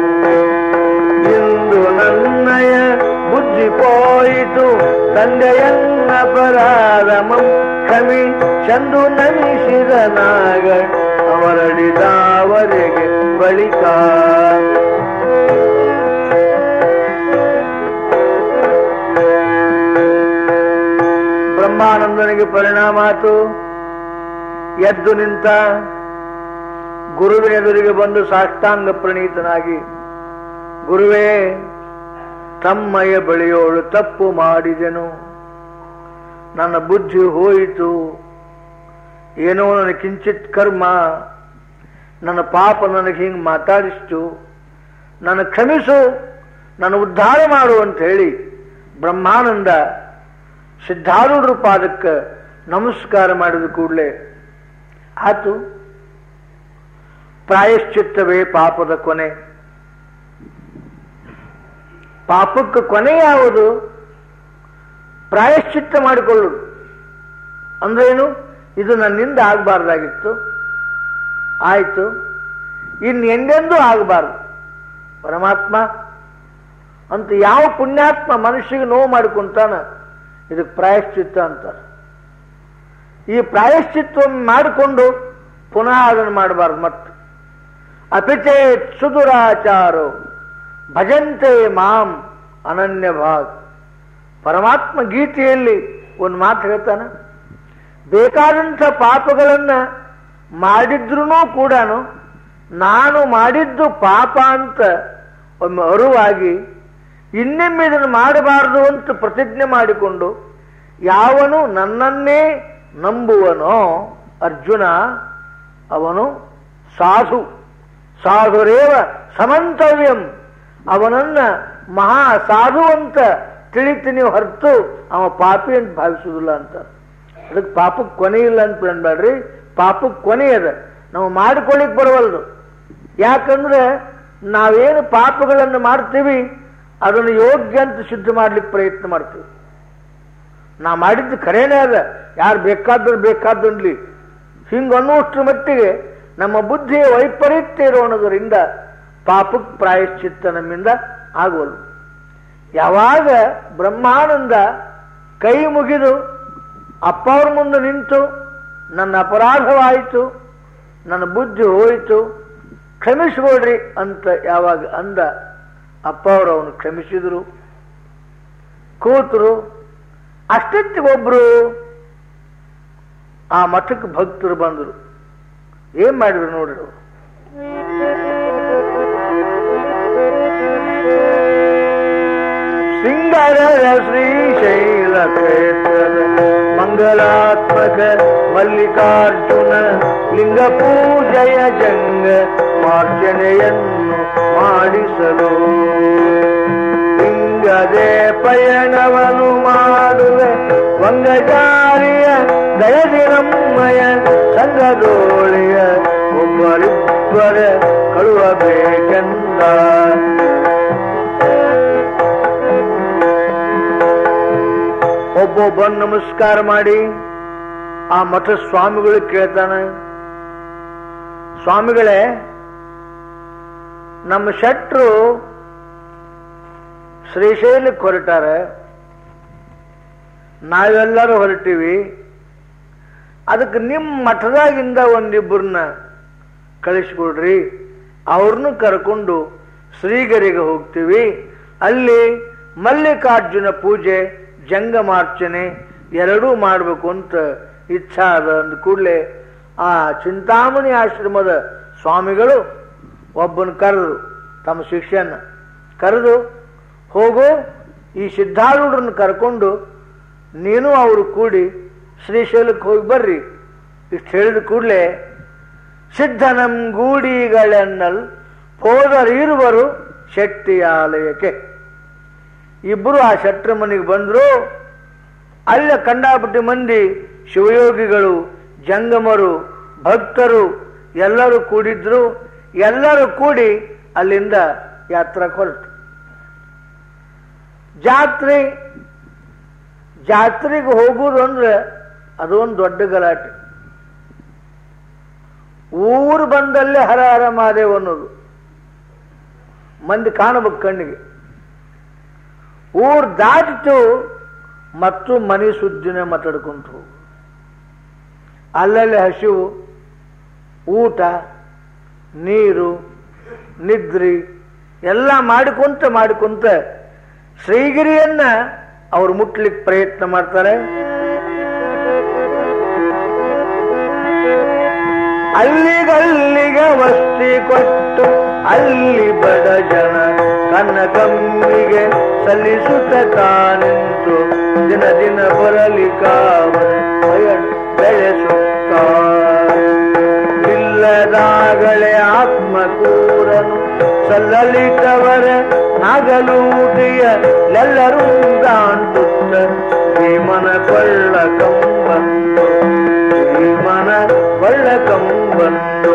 ಇಂದು ನನ್ನಯ ಬುದ್ಧಿ ಪೋಯಿತು ತಂದೆಯನ್ನ ಪರಾರಮಂ ಕ್ಷಮಿ ಚಂದು ನಯಿಸಿದ ನಾಗ ಅವರಡಿದಾವರೆಗೆ ಬಳಿಕ ಬ್ರಹ್ಮಾನಂದನಿಗೆ ಪರಿಣಾಮ ಆತು ಎದ್ದು ನಿಂತ ಗುರುವಿನ ಎದುರಿಗೆ ಬಂದು ಸಾಷ್ಟಾಂಗ ಪ್ರಣೀತನಾಗಿ ಗುರುವೇ ತಮ್ಮಯ ಬಳಿಯೋಳು ತಪ್ಪು ಮಾಡಿದೆನು ನನ್ನ ಬುದ್ಧಿ ಹೋಯಿತು ಏನೋ ನನ್ನ ಕಿಂಚಿತ್ ಕರ್ಮ ನನ್ನ ಪಾಪ ನನಗೆ ಹಿಂಗೆ ಮಾತಾಡಿಸ್ತು ನನ್ನ ಕ್ಷಮಿಸು ನನ್ನ ಉದ್ಧಾರ ಮಾಡು ಅಂತ ಹೇಳಿ ಬ್ರಹ್ಮಾನಂದ ಸಿದ್ಧಾರೂಢರ ಪಾದಕ್ಕೆ ನಮಸ್ಕಾರ ಮಾಡಿದ ಕೂಡಲೇ ಆತು ಪ್ರಾಯಶ್ಚಿತ್ತವೇ ಪಾಪದ ಕೊನೆ ಪಾಪಕ್ಕೆ ಕೊನೆ ಯಾವುದು ಪ್ರಾಯಶ್ಚಿತ್ತ ಮಾಡಿಕೊಳ್ಳುವುದು ಅಂದ್ರೇನು ಇದು ನನ್ನಿಂದ ಆಗಬಾರ್ದಾಗಿತ್ತು ಆಯಿತು ಇನ್ನೆಂದೆಂದೂ ಆಗಬಾರ್ದು ಪರಮಾತ್ಮ ಅಂತ ಯಾವ ಪುಣ್ಯಾತ್ಮ ಮನುಷ್ಯಗೆ ನೋವು ಮಾಡಿಕೊಂತಾನ ಇದಕ್ಕೆ ಪ್ರಾಯಶ್ಚಿತ್ತ ಅಂತಾರೆ ಈ ಪ್ರಾಯಶ್ಚಿತ್ವ ಮಾಡಿಕೊಂಡು ಪುನಃ ಅದನ್ನು ಮಾಡಬಾರ್ದು ಮತ್ತೆ ಅಪಿಚೇ ಸುದುರಾಚಾರೋ ಭಜಂತೆ ಮಾಂ ಅನನ್ಯ ಭಾಗ್ ಪರಮಾತ್ಮ ಗೀತೆಯಲ್ಲಿ ಒಂದು ಮಾತು ಹೇಳ್ತಾನೆ ಬೇಕಾದಂಥ ಪಾಪಗಳನ್ನ ಮಾಡಿದ್ರೂ ಕೂಡ ನಾನು ಮಾಡಿದ್ದು ಪಾಪ ಅಂತ ಒಮ್ಮೆ ಅರುವಾಗಿ ಇನ್ನೊಮ್ಮೆ ಇದನ್ನು ಮಾಡಬಾರದು ಅಂತ ಪ್ರತಿಜ್ಞೆ ಮಾಡಿಕೊಂಡು ಯಾವನು ನನ್ನನ್ನೇ ನಂಬುವನೋ ಅರ್ಜುನ ಅವನು ಸಾಧು ಸಾಧುರೇವ ಸಮಂತವ್ಯಂ ಅವನನ್ನ ಮಹಾ ಸಾಧು ಅಂತ ತಿಳಿತೀನಿ ಹೊರತು ಅವ ಪಾಪಿ ಅಂತ ಭಾವಿಸುವುದಿಲ್ಲ ಅಂತ ಅದಕ್ಕೆ ಪಾಪಕ್ಕೆ ಕೊನೆ ಇಲ್ಲ ಅಂತ ಅನ್ಬೇಡ್ರಿ ಪಾಪಕ್ಕೆ ಕೊನೆ ಅದ ನಾವು ಮಾಡ್ಕೊಳ್ಳಿಕ್ ಬರವಲ್ದು ಯಾಕಂದ್ರೆ ನಾವೇನು ಪಾಪಗಳನ್ನು ಮಾಡ್ತೀವಿ ಅದನ್ನು ಯೋಗ್ಯ ಅಂತ ಸಿದ್ಧ ಮಾಡ್ಲಿಕ್ಕೆ ಪ್ರಯತ್ನ ಮಾಡ್ತೀವಿ ನಾ ಮಾಡಿದ್ದು ಖರೇನೇ ಅದ ಯಾರು ಬೇಕಾದ್ರು ಬೇಕಾದಲ್ಲಿ ಹಿಂಗ ಅನ್ನುವಷ್ಟರ ಮಟ್ಟಿಗೆ ನಮ್ಮ ಬುದ್ಧಿಯ ವೈಪರೀತ್ಯ ಇರೋಣದರಿಂದ ಪಾಪಕ್ಕೆ ಪ್ರಾಯಶ್ಚಿತ್ತ ನಮ್ಮಿಂದ ಆಗುವಲ್ಲ ಯಾವಾಗ ಬ್ರಹ್ಮಾನಂದ ಕೈ ಮುಗಿದು ಅಪ್ಪ ಅವ್ರ ಮುಂದೆ ನಿಂತು ನನ್ನ ಅಪರಾಧವಾಯಿತು ನನ್ನ ಬುದ್ಧಿ ಹೋಯಿತು ಕ್ಷಮಿಸ್ಕೊಡ್ರಿ ಅಂತ ಯಾವಾಗ ಅಂದ ಅಪ್ಪ ಅವರು ಅವನು ಕ್ಷಮಿಸಿದ್ರು ಕೂತರು ಅಷ್ಟೊತ್ತಿಗೊಬ್ರು ಆ ಮಠಕ್ಕೆ ಭಕ್ತರು ಬಂದರು ಏನ್ ಮಾಡಿದ್ರು ನೋಡ್ರಿ ಅವ್ರು. ಸಿಂಗಾರದ ಶ್ರೀಶೈಲ ಕ್ಷೇತ್ರದ ಮಂಗ ಮಂಗಲಾತ್ಮಕ ಮಲ್ಲಿಕಾರ್ಜುನ ಲಿಂಗ ಪೂಜೆಯ ಜಂಗ ಮಾರ್ಜನೆಯನ್ನು ಮಾಡಿಸಲು ಲಿಂಗದೆ ಪಯಣವನು ಮಾಡುವೆ ವಂಗಜಾರಿಯ ದಯದಿರಮ್ಮಯ ಸಂಗದೋಳಿಯ ಒಬ್ಬರಿಬ್ಬರ ಕಳುವಬೇಕೆಂದ ಒಬ್ಬೊಬ್ಬ ನಮಸ್ಕಾರ ಮಾಡಿ ಆ ಮಠ ಸ್ವಾಮಿಗಳು ಕೇಳ್ತಾನೆ ಸ್ವಾಮಿಗಳೇ ನಮ್ಮ ಶೆಟ್ರು ಶ್ರೀಶೈಲಕ್ಕೆ ಹೊರಟಾರೆ ನಾವೆಲ್ಲರೂ ಹೊರಟಿವಿ ಅದಕ್ಕೆ ನಿಮ್ಮ ಮಠದಾಗಿಂದ ಒಂದಿಬ್ಬರನ್ನ ಕಳಿಸ್ಕೊಡ್ರಿ ಅವ್ರನ್ನೂ ಕರ್ಕೊಂಡು ಶ್ರೀಗರಿಗೆ ಹೋಗ್ತೀವಿ ಅಲ್ಲಿ ಮಲ್ಲಿಕಾರ್ಜುನ ಪೂಜೆ ಜಂಗಮಾರ್ಚನೆ ಎರಡೂ ಮಾಡಬೇಕು ಅಂತ ಇಚ್ಛಾ ಅದ ಅಂದ ಕೂಡಲೇ ಆ ಚಿಂತಾಮಣಿ ಆಶ್ರಮದ ಸ್ವಾಮಿಗಳು ಒಬ್ಬನ ಕರೆದು ತಮ್ಮ ಶಿಷ್ಯನ ಕರೆದು ಹೋಗು ಈ ಸಿದ್ಧಾರೂಢರನ್ನು ಕರ್ಕೊಂಡು ನೀನು ಅವರು ಕೂಡಿ ಶ್ರೀಶೈಲಕ್ಕೆ ಹೋಗಿ ಬರ್ರಿ ಇಷ್ಟು ಹೇಳಿದ ಕೂಡಲೇ ಸಿದ್ಧನಂ ಗೂಡಿಗಳೆನ್ನಲ್ ಹೋದರಿರುವರು ಶೆಟ್ಟಿಯಾಲಯಕ್ಕೆ ಇಬ್ಬರು ಆ ಶೆಟ್ರ ಮನೆಗೆ ಬಂದರು ಅಲ್ಲ ಕಂಡಾಪಟ್ಟಿ ಮಂದಿ ಶಿವಯೋಗಿಗಳು ಜಂಗಮರು ಭಕ್ತರು ಎಲ್ಲರೂ ಕೂಡಿದ್ರು ಎಲ್ಲರೂ ಕೂಡಿ ಅಲ್ಲಿಂದ ಯಾತ್ರಕ್ಕೆ ಹೊರಟು ಜಾತ್ರೆ ಜಾತ್ರೆಗೆ ಹೋಗುದು ಅಂದ್ರೆ ಅದೊಂದು ದೊಡ್ಡ ಗಲಾಟೆ ಊರು ಬಂದಲ್ಲೇ ಹರ ಹರ ಮಾದೇವ್ ಅನ್ನೋದು ಮಂದಿ ಕಾಣಬೇಕು ಕಣ್ಣಿಗೆ ಊರು ದಾಟಿತು ಮತ್ತು ಮನೆ ಸುದ್ದಿನೇ ಮಾತಾಡ್ಕೊಂತ ಹೋಗು ಅಲ್ಲಲ್ಲಿ ಹಸಿವು ಊಟ ನೀರು ನಿದ್ರಿ ಎಲ್ಲ ಮಾಡಿಕೊಂತ ಮಾಡಿಕೊಂತ ಶ್ರೀಗಿರಿಯನ್ನ ಅವ್ರು ಮುಟ್ಲಿಕ್ಕೆ ಪ್ರಯತ್ನ ಮಾಡ್ತಾರೆ ಅಲ್ಲಿಗಲ್ಲಿಗೆ ವಸ್ತಿ ಕೊಟ್ಟು ಅಲ್ಲಿ ಬಡ ಜನ ಕನ್ನ ಕಮ್ಮಿಗೆ ಸಲ್ಲಿಸುತ್ತ ತಾನಿಂತು ದಿನ ದಿನ ಬರಲಿ ಕಾವನ ಪಯಣ ಬೆಳೆಸುತ್ತ ಇಲ್ಲದಾಗಲೇ ಆತ್ಮಕೂರನು ಸಲ್ಲಲಿತವರ ನಾಗಲೂಟಿಯ ಎಲ್ಲರೂ ದಾಂಡುತ್ತ ಭೀಮನ ಕೊಳ್ಳ ಕಂಬಂದು ಭೀಮನ ಕೊಳ್ಳ ಕಂಬಂದು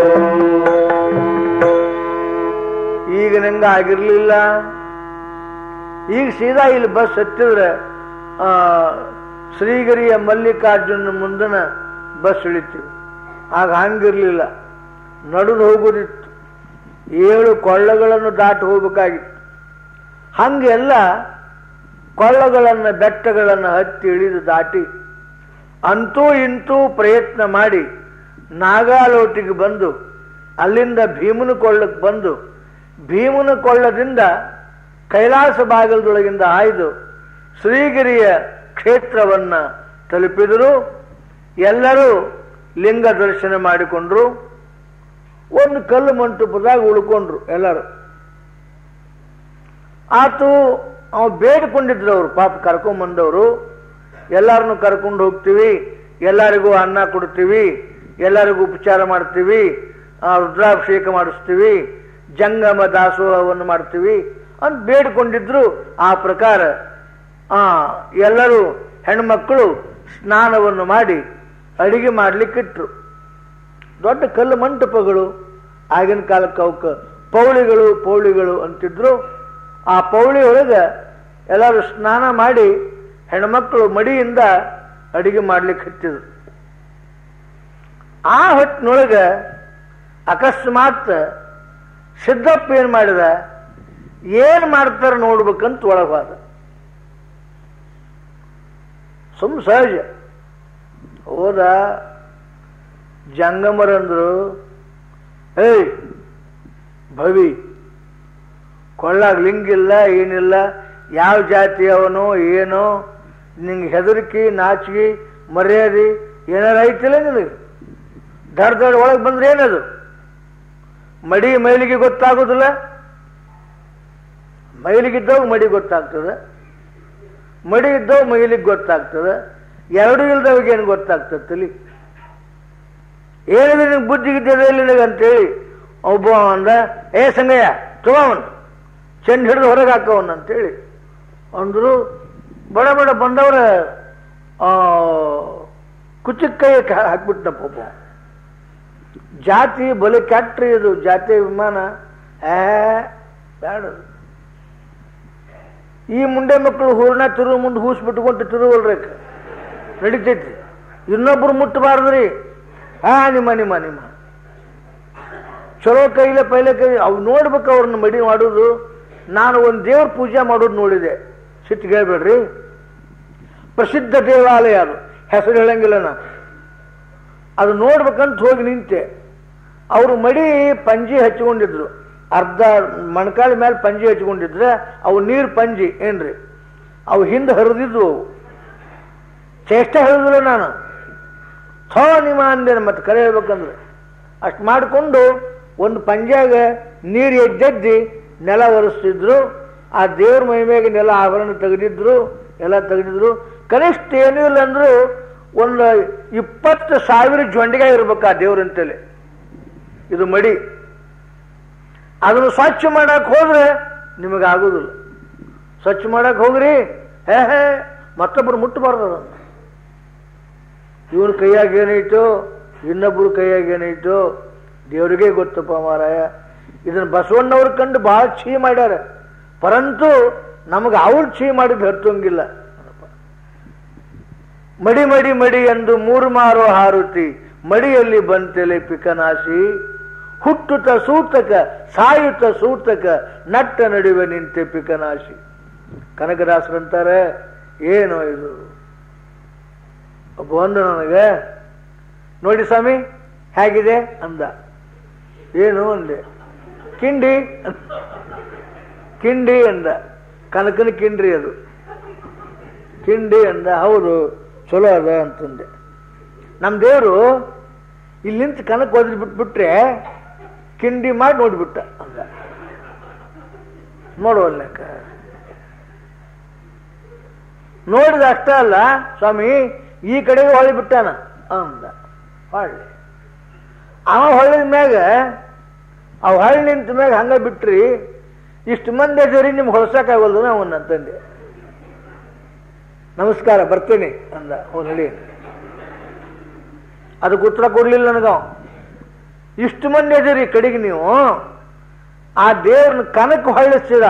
ಈಗ ನಂಗೆ ಆಗಿರ್ಲಿಲ್ಲ ಈಗ ಸೀದಾ ಇಲ್ಲಿ ಬಸ್ ಹತ್ತಿದ್ರೆ ಆ, ಶ್ರೀಗಿರಿಯ ಮಲ್ಲಿಕಾರ್ಜುನ ಮುಂದನ ಬಸ್ ಇಳಿತೀವಿ ಆಗ ಹಂಗಿರ್ಲಿಲ್ಲ ನಡೆದು ಹೋಗೋದಿತ್ತು ಏಳು ಕೊಳ್ಳಗಳನ್ನು ದಾಟಿ ಹೋಗ್ಬೇಕಾಗಿತ್ತು ಹಂಗೆಲ್ಲ ಕೊಳ್ಳಗಳನ್ನು ಬೆಟ್ಟಗಳನ್ನು ಹತ್ತಿ ಇಳಿದು ದಾಟಿ ಅಂತೂ ಇಂತೂ ಪ್ರಯತ್ನ ಮಾಡಿ ನಾಗಾಲೋಟಿಗೆ ಬಂದು ಅಲ್ಲಿಂದ ಭೀಮನ ಕೊಳ್ಳಕ್ಕೆ ಬಂದು ಭೀಮನ ಕೊಳ್ಳದಿಂದ ಕೈಲಾಸ ಬಾಗಲದೊಳಗಿಂದ ಹಾಯ್ದು ಶ್ರೀಗಿರಿಯ ಕ್ಷೇತ್ರವನ್ನ ತಲುಪಿದರು ಎಲ್ಲರೂ ಲಿಂಗ ದರ್ಶನ ಮಾಡಿಕೊಂಡ್ರು ಒಂದು ಕಲ್ಲು ಮಂಟಪದಾಗ ಉಳ್ಕೊಂಡ್ರು ಎಲ್ಲರೂ ಆತು ಅವ ಬೇಡಿಕೊಂಡಿದ್ರು ಅವರು ಪಾಪ ಕರ್ಕೊಂಬಂದವರು ಎಲ್ಲರನ್ನು ಕರ್ಕೊಂಡು ಹೋಗ್ತೀವಿ ಎಲ್ಲರಿಗೂ ಅನ್ನ ಕೊಡ್ತೀವಿ ಎಲ್ಲರಿಗೂ ಉಪಚಾರ ಮಾಡ್ತೀವಿ ಆ, ರುದ್ರಾಭಿಷೇಕ ಮಾಡಿಸ್ತೀವಿ ಜಂಗಮ ದಾಸೋಹವನ್ನು ಮಾಡ್ತೀವಿ ಅಂತ ಬೇಡಿಕೊಂಡಿದ್ರು ಆ ಪ್ರಕಾರ ಆ ಎಲ್ಲರೂ ಹೆಣ್ಮಕ್ಕಳು ಸ್ನಾನವನ್ನು ಮಾಡಿ ಅಡಿಗೆ ಮಾಡ್ಲಿಕ್ಕಿಟ್ರು ದೊಡ್ಡ ಕಲ್ಲು ಮಂಟಪಗಳು ಆಗಿನ ಕಾಲಕ್ಕೆ ಅವಕ್ಕೆ ಪೌಳಿಗಳು ಪೌಳಿಗಳು ಅಂತಿದ್ರು ಆ ಪೌಳಿ ಒಳಗೆ ಎಲ್ಲರೂ ಸ್ನಾನ ಮಾಡಿ ಹೆಣ್ಮಕ್ಳು ಮಡಿಯಿಂದ ಅಡಿಗೆ ಮಾಡ್ಲಿಕ್ಕೆ ಹತ್ತಿದ್ರು ಆ ಹೊತ್ತಿನೊಳಗೆ ಅಕಸ್ಮಾತ್ ಸಿದ್ದಪ್ಪ ಏನ್ ಮಾಡಿದ ಏನ್ ಮಾಡ್ತಾರೆ ನೋಡ್ಬೇಕಂತ ಒಳಗೆ ಹೋದ ಸುಮ್ ಸಹಜ ಹೋದ ಜಂಗಮರಂದ್ರು ಏಯ್ ಭವಿ ಕೊಳ್ಳಾಗ ಲಿಂಗಿಲ್ಲ ಏನಿಲ್ಲ ಯಾವ ಜಾತಿ ಅವನು ಏನೋ ನಿಂಗೆ ಹೆದರಿಕೆ ನಾಚಿಕೆ ಮರ್ಯಾದೆ ಏನಾರ ಐತಿಲ್ಲ ನಿನಗೆ ದಡ್ ದಡ್ ಒಳಗೆ ಬಂದ್ರೆ ಏನದು ಮಡಿ ಮೈಲಿಗೆ ಗೊತ್ತಾಗೋದಿಲ್ಲ ಮೈಲಿಗಿದ್ದವ್ ಮಡಿ ಗೊತ್ತಾಗ್ತದೆ ಮಡಿ ಇದ್ದವ್ ಮೈಲಿಗೆ ಗೊತ್ತಾಗ್ತದೆ ಎರಡು ಇಲ್ದವಾಗ ಏನು ಗೊತ್ತಾಗ್ತದೆ ತಲಿ ಏನಿದೆ ನಿನಗೆ ಬುದ್ಧಿ ಗಿದ್ದಿದೆ ಇಲ್ಲ ನಿನಗೆ ಅಂತೇಳಿ ಒಬ್ಬ ಅಂದ ಏ ಸಂಗಯ್ಯ ತಗೋವನ್ ಚೆಂಡು ಹಿಡಿದು ಹೊರಗೆ ಹಾಕವನ್ ಅಂತೇಳಿ ಅಂದ್ರು ಬಡ ಬಡ ಬಂದವರ ಕುಚಿಕ್ಕೈ ಹಾಕ್ಬಿಟ್ನಪ್ಪ ಒಬ್ಬ ಜಾತಿ ಬಲೆ ಕೆಟ್ರಿ ಇದು ಜಾತಿ ವಿಮಾನ ಏ ಬೇಡ ಅದು. ಈ ಮುಂಡೆ ಮಕ್ಕಳು ಹೂರ್ಣ ತಿರುವು ಮುಂದೆ ಹೂಸ್ ಬಿಟ್ಕೊಂಡು ತಿರುವಲ್ರೇಕ ನಡಿತೈತಿ ಇನ್ನೊಬ್ರು ಮುಟ್ಟಬಾರ್ದ್ರಿ ಹಾ ನಿಮ್ಮ ನಿಮ್ಮ ನಿಮ್ಮ ಚಲೋ ಕೈಲೆ ಪೈಲೆ ಕೈ ಅವು ನೋಡ್ಬೇಕು ಅವ್ರನ್ನ ಮಡಿ ಮಾಡೋದು ನಾನು ಒಂದು ದೇವ್ರ ಪೂಜೆ ಮಾಡೋದು ನೋಡಿದೆ ಸಿಟ್ಟು ಹೇಳ್ಬೇಡ್ರಿ ಪ್ರಸಿದ್ಧ ದೇವಾಲಯ ಅದು ಹೆಸರು ಹೇಳಂಗಿಲ್ಲ ನಾ ಅದು ನೋಡ್ಬೇಕಂತ ಹೋಗಿ ನಿಂತೆ ಅವರು ಮಡಿ ಪಂಜಿ ಹಚ್ಕೊಂಡಿದ್ರು ಅರ್ಧ ಮೊಣಕಾಲ ಮೇಲೆ ಪಂಜಿ ಹಚ್ಕೊಂಡಿದ್ರೆ ಅವು ನೀರು ಪಂಜಿ ಏನ್ರಿ ಅವು ಹಿಂದೆ ಹರಿದಿದ್ವು ಅವು ಚೇಷ್ಟೆ ಹೇಳಿದಿಲ್ಲ ನಾನು ಥೋ ನಿಮ್ಮ ಅಂದೇನೆ ಮತ್ತೆ ಕರೆ ಹೇಳ್ಬೇಕಂದ್ರೆ ಅಷ್ಟು ಮಾಡಿಕೊಂಡು ಒಂದು ಪಂಜಾಗ ನೀರು ಎದ್ದೆದ್ದಿ ನೆಲ ಒರೆಸ್ತಿದ್ರು ಆ ದೇವ್ರ ಮೈಮೇಗೆ ನೆಲ ಆಭರಣ ತೆಗೆದಿದ್ರು ಎಲ್ಲ ತೆಗೆದಿದ್ರು ಕನಿಷ್ಠ ಏನೂ ಇಲ್ಲ ಅಂದ್ರು ಒಂದು ಇಪ್ಪತ್ತು ಸಾವಿರ ಜೊಂಡಿಗೆ ಇರ್ಬೇಕು ಆ ದೇವ್ರಂತೇಳಿ ಇದು ಮಡಿ ಅದನ್ನು ಸ್ವಚ್ಛ ಮಾಡಕ್ ಹೋದ್ರೆ ನಿಮಗೆ ಆಗುದಿಲ್ಲ ಸ್ವಚ್ಛ ಮಾಡಕ್ ಹೋಗ್ರಿ ಹೇ ಹೇ ಮತ್ತೊಬ್ಬರು ಮುಟ್ಟಬಾರ್ದು ಅದನ್ನು ಇವನ ಕೈಯಾಗ ಏನೈತೋ ಇನ್ನೊಬ್ಬರ ಕೈಯಾಗ ಏನೈತೋ ದೇವರಿಗೆ ಗೊತ್ತಪ್ಪ ಮಾರಾಯ ಇದನ್ನ ಬಸವಣ್ಣವ್ರ ಕಂಡು ಬಹಳ ಛೀ ಮಾಡ್ಯಾರ ಪರಂತು ನಮಗೆ ಅವ್ರು ಛೀ ಮಾಡಿದ್ದು ಹತ್ತಂಗಿಲ್ಲ ಮಡಿ ಮಡಿ ಮಡಿ ಎಂದು ಮೂರು ಮಾರೋ ಹಾರುತಿ ಮಡಿಯಲ್ಲಿ ಬಂತೆಲೆ ಪಿಕನಾಶಿ ಹುಟ್ಟುತ್ತ ಸೂತಕ ಸಾಯುತ್ತ ಸೂತಕ ನಟ್ಟ ನಡುವೆ ನಿಂತೆ ಪಿಕನಾಶಿ ಕನಕದಾಸರಂತಾರೆ ಏನು ಇದು ಒಬ್ಬ ಒಂದು ನನಗೆ ನೋಡಿ ಸ್ವಾಮಿ ಹೇಗಿದೆ ಅಂದ ಏನು ಅಂದೆ ಕಿಂಡಿ ಕಿಂಡಿ ಅಂದ ಕನಕನ ಕಿಂಡ್ರಿ ಅದು ಕಿಂಡಿ ಅಂದ ಹೌದು ಚಲೋ ಅದ ಅಂತಂದೆ ನಮ್ಮ ದೇವರು ಇಲ್ಲಿ ನಿಂತು ಕನಕ ಓದಿ ಬಿಟ್ಬಿಟ್ರೆ ಕಿಂಡಿ ಮಾಡಿ ನೋಡ್ಬಿಟ್ಟ ಅಂದ ನೋಡುವಲ್ಲೆಕ್ಕ ನೋಡಿದ ಅಷ್ಟ ಅಲ್ಲ ಸ್ವಾಮಿ ಈ ಕಡೆಗೆ ಹೊಳಿ ಬಿಟ್ಟಾನ ಅಂದ ಹೊಳ್ಳಿ ಅವ ಹೊಳ್ಳಿದ ಮ್ಯಾಗ ಅವ ಹೊಳ್ಳಿ ನಿಂತ ಮ್ಯಾಗ ಹಂಗ ಬಿಟ್ರಿ ಇಷ್ಟು ಮಂದಿ ಅದರಿ ನಿಮ್ಗೆ ಹೊಳಸಕ್ಕಾಗಲ್ದು ಅವನ್ನ ಅಂತಂದೆ ನಮಸ್ಕಾರ ಬರ್ತೇನೆ ಅಂದ ಹೋ ನಡಿ ಅದಕ್ಕೆ ಉತ್ತರ ಕೊಡ್ಲಿಲ್ಲ ನನಗ ಇಷ್ಟು ಮಂದಿ ಅದೀರಿ ಕಡೆಗೆ ನೀವು ಆ ದೇವ್ರನ್ನ ಕನಕ ಹೊಳ್ಳಿಸಿದ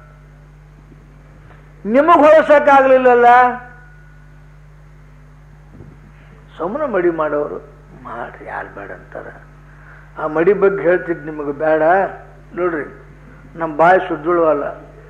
ನಿಮಗ್ ಹೊಳಸಕ್ಕಾಗ್ಲಿಲ್ಲಲ್ಲ ಸುಮ್ಮನೆ ಮಡಿ ಮಾಡೋರು ಮಾಡ್ರಿ ಯಾರು ಬೇಡ ಅಂತಾರ ಆ ಮಡಿ ಬಗ್ಗೆ ಹೇಳ್ತಿದ್ ನಿಮಗೆ ಬೇಡ ನೋಡ್ರಿ ನಮ್ಮ ಬಾಯಿ ಸುದ್ದುಳುವಲ್ಲ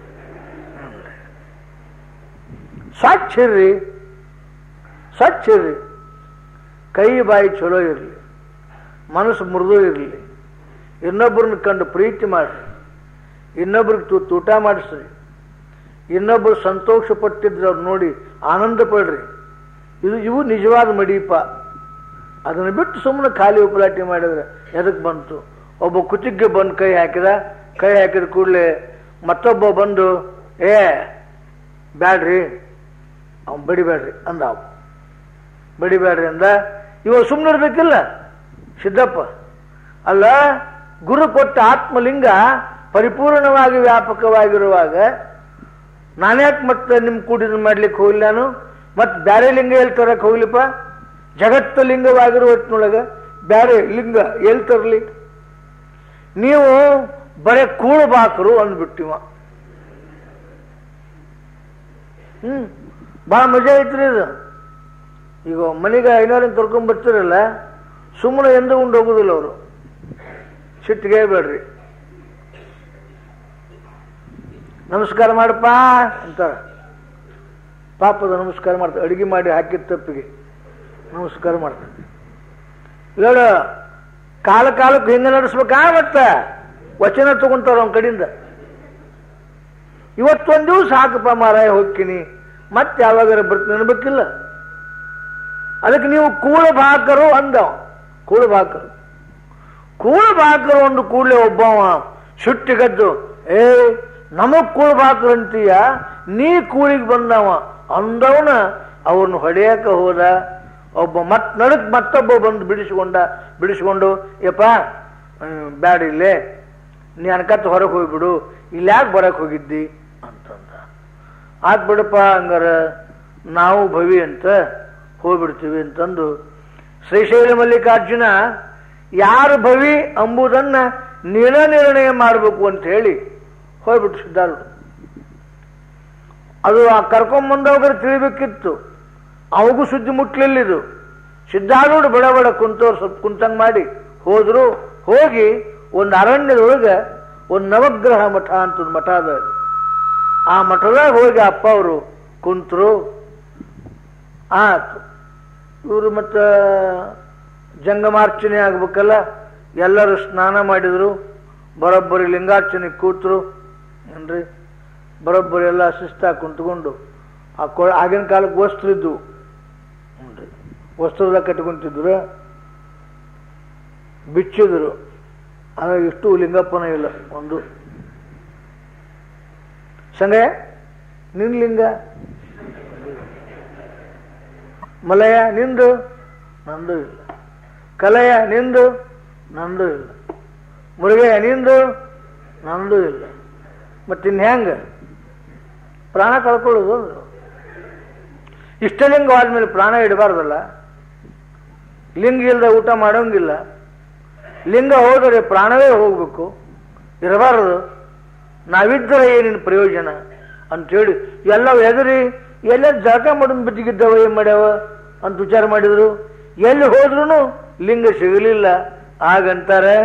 ಸ್ವಚ್ಛ ಇರ್ರಿ ಸ್ವಚ್ಛ ಇರ್ರಿ ಕೈ ಬಾಯಿ ಚಲೋ ಇರಲಿ ಮನಸ್ಸು ಮೃದು ಇರಲಿ ಇನ್ನೊಬ್ಬರನ್ನ ಕಂಡು ಪ್ರೀತಿ ಮಾಡ್ರಿ ಇನ್ನೊಬ್ರಿಗೆ ತು ತೂಟ ಮಾಡಿಸ್ರಿ ಇನ್ನೊಬ್ಬರು ಸಂತೋಷ ಪಟ್ಟಿದ್ರೆ ಅವ್ರು ನೋಡಿ ಆನಂದ ಪಡ್ರಿ ಇದು ಇವು ನಿಜವಾದ ಮಡಿಪ ಅದನ್ನು ಬಿಟ್ಟು ಸುಮ್ಮನೆ ಖಾಲಿ ಉಪಲಾಟಿ ಮಾಡಿದ್ರೆ ಎದಕ್ಕೆ ಬಂತು ಒಬ್ಬ ಕುಚಿಗ್ಗೆ ಬಂದು ಕೈ ಹಾಕಿದ ಕೈ ಹಾಕಿದ ಕೂಡಲೇ ಮತ್ತೊಬ್ಬ ಬಂದು ಏ ಬ್ಯಾಡ್ರಿ ಅವ್ನು ಬಡಿಬೇಡ್ರಿ ಅಂದ ಅವ ಬಡಿಬೇಡ್ರಿ ಅಂದ ಇವ ಸುಮ್ಮನೆ ಇರ್ಬೇಕಿಲ್ಲ ಸಿದ್ದಪ್ಪ ಅಲ್ಲ ಗುರು ಕೊಟ್ಟ ಆತ್ಮಲಿಂಗ ಪರಿಪೂರ್ಣವಾಗಿ ವ್ಯಾಪಕವಾಗಿರುವಾಗ ನಾನ್ಯಾಕೆ ಮತ್ತೆ ನಿಮ್ ಕೂಡಿದ ಮಾಡ್ಲಿಕ್ಕೆ ಹೋಗಿಲ್ಲ ನಾನು ಮತ್ತೆ ಬ್ಯಾರೆ ಲಿಂಗ ಎಲ್ಲಿ ತರಕ್ ಹೋಗ್ಲಿಪ್ಪ ಜಗತ್ತು ಲಿಂಗವಾಗಿರುವ ಹೊತ್ತಿನೊಳಗ ಬ್ಯಾರೆ ಲಿಂಗ ಎಲ್ಲಿ ತರಲಿ ನೀವು ಬರೇ ಕೂಳು ಬಾಕರು ಅಂದ್ಬಿಟ್ಟಿವ ಹ್ಮ್ ಬಹಳ ಮಜಾ ಐತ್ರಿ ಇದು ಈಗ ಮನೆಗೆ ಐನೂರನ್ನ ಕರ್ಕೊಂಡ್ ಬರ್ತಿರಲ್ಲ ಸುಮ್ಮನೆ ಎಂದು ಉಂಡು ಹೋಗುದಿಲ್ಲ ಅವರು ಸಿಟ್ಟಿಗೆ ಬೇಡ್ರಿ ನಮಸ್ಕಾರ ಮಾಡಪ್ಪ ಅಂತಾರ ಪಾಪದ ನಮಸ್ಕಾರ ಮಾಡ್ತಾರೆ ಅಡಿಗೆ ಮಾಡಿ ಹಾಕಿದ ತಪ್ಪಿಗೆ ನಮಸ್ಕಾರ ಮಾಡ್ತಾರೆ ಹೇಳ ಕಾಲ ಕಾಲಕ್ಕೆ ಹಿಂಗೆ ನಡೆಸ್ಬೇಕಾ ಮತ್ತ ವಚನ ತಗೊಂತಾರ ಅವನ ಕಡೆಯಿಂದ ಇವತ್ತೊಂದು ದಿವಸ ಹಾಕಪ್ಪ ಮಾರಾಯ ಹೋಗ್ತೀನಿ ಮತ್ತೆ ಯಾವಾಗಾರ ಬರ್ತೀನಿ ಅನ್ಬೇಕಿಲ್ಲ ಅದಕ್ಕೆ ನೀವು ಕೂಳ ಬಾಕರು ಅಂದವ ಕೂಳ ಬಾಕರು ಕೂಳ ಬಾಕರು ಒಂದು ಕೂಡಲೇ ಒಬ್ಬವ ಸುಟ್ಟಿಗದ್ದು ಏ ನಮಗ್ ಕೂಳ ಬಾಕರು ಅಂತೀಯ ನೀ ಕೂಳಿಗೆ ಬಂದವ ಅಂದವನ ಅವ್ರನ್ನ ಹೊಡೆಯಕ್ಕೆ ಹೋದ ಒಬ್ಬ ಮತ್ ನಡಕ್ ಮತ್ತೊಬ್ಬ ಬಂದು ಬಿಡಿಸ್ಕೊಂಡ ಬಿಡಿಸ್ಕೊಂಡು ಯಪ್ಪ ಹ್ಮ್, ಬ್ಯಾಡ ಇಲ್ಲೇ ನೀ ಅನ್ಕತ್ ಹೊರಗೆ ಹೋಗ್ಬಿಡು ಇಲ್ಲಿ ಯಾಕೆ ಬರಕ್ ಹೋಗಿದ್ದಿ ಅಂತಂದ ಆತ್ ಬಿಡಪ್ಪ ಹಂಗಾರ ನಾವು ಭವಿ ಅಂತ ಹೋಗ್ಬಿಡ್ತೀವಿ ಅಂತಂದು ಶ್ರೀಶೈಲ ಮಲ್ಲಿಕಾರ್ಜುನ ಯಾರು ಭವಿ ಎಂಬುದನ್ನ ನೀನ ನಿರ್ಣಯ ಮಾಡಬೇಕು ಅಂತ ಹೇಳಿ ಹೋಗ್ಬಿಟ್ಟು ಸಿದ್ಧಾರೂಢ ಅದು ಆ ಕರ್ಕೊಂಬಂದವ್ರಿಗೆ ತಿಳಿಬೇಕಿತ್ತು ಅವಗೂ ಸುದ್ದಿ ಮುಟ್ಲಿಲ್ಲಿದು ಸಿದ್ಧಾರೂಢ ಬಡ ಬಡ ಕುಂತವ್ರು ಸ್ವಲ್ಪ ಕುಂತಂಗ್ ಮಾಡಿ ಹೋದ್ರು ಹೋಗಿ ಒಂದು ಅರಣ್ಯದೊಳಗೆ ಒಂದು ನವಗ್ರಹ ಮಠ ಅಂತ ಒಂದು ಮಠ ಅದ ಆ ಮಠದಾಗ ಹೋಗಿ ಅಪ್ಪ ಅವರು ಕುಂತರು ಆತು ಇವರು ಮತ್ತ ಜಂಗಮಾರ್ಚನೆ ಆಗ್ಬೇಕಲ್ಲ ಎಲ್ಲರೂ ಸ್ನಾನ ಮಾಡಿದ್ರು ಬರೋಬ್ಬರಿ ಲಿಂಗಾರ್ಚನೆ ಕೂತರು ಏನ್ರಿ ಬರೋಬ್ಬರಿ ಎಲ್ಲ ಶಿಸ್ತಾಗಿ ಕುಂತ್ಕೊಂಡು ಆ ಕೊ ಆಗಿನ ಕಾಲಕ್ಕೆ ವಸ್ತ್ರ ಇದ್ವು ಹ್ಞೂನ್ರಿ ವಸ್ತ್ರದಾಗ ಕಟ್ಕೊಂತಿದ್ರು ಬಿಚ್ಚಿದ್ರು ಆಮೇಲೆ ಇಷ್ಟು ಲಿಂಗಪ್ಪನ ಇಲ್ಲ ಒಂದು ಸಂಗಯ ನಿನ್ ಲಿಂಗ ಮಲಯ ನಿಂದು ನಂದು ಇಲ್ಲ ಕಲಯ ನಿಂದು ನಂದು ಇಲ್ಲ ಮುರುಗಯ್ಯ ನಿಂದು ನಂದು ಇಲ್ಲ ಮತ್ತಿನ್ ಹೆಂಗ ಪ್ರಾಣ ಕಳ್ಕೊಳ್ಳೋದು ಅಂದ್ರು. ಇಷ್ಟಲಿಂಗ ಆದ್ಮೇಲೆ ಪ್ರಾಣ ಇಡಬಾರ್ದಲ್ಲ ಲಿಂಗ ಇಲ್ಲದೆ ಊಟ ಮಾಡೋಂಗಿಲ್ಲ ಲಿಂಗ ಹೋದರೆ ಪ್ರಾಣವೇ ಹೋಗ್ಬೇಕು ಇರಬಾರದು ನಾವಿದ್ದರೆ ಏನಿನ ಪ್ರಯೋಜನ ಅಂತೇಳಿ ಎಲ್ಲ ಎದುರಿ ಎಲ್ಲ ಜಳಕ ಮಾಡೋದು ಬಿದ್ದಿಗಿದ್ದವ ಏನ್ ಮಾಡ್ಯಾವ ಅಂತ ವಿಚಾರ ಮಾಡಿದ್ರು ಎಲ್ಲಿ ಹೋದ್ರೂ ಲಿಂಗ ಸಿಗಲಿಲ್ಲ ಆಗಂತಾರೆ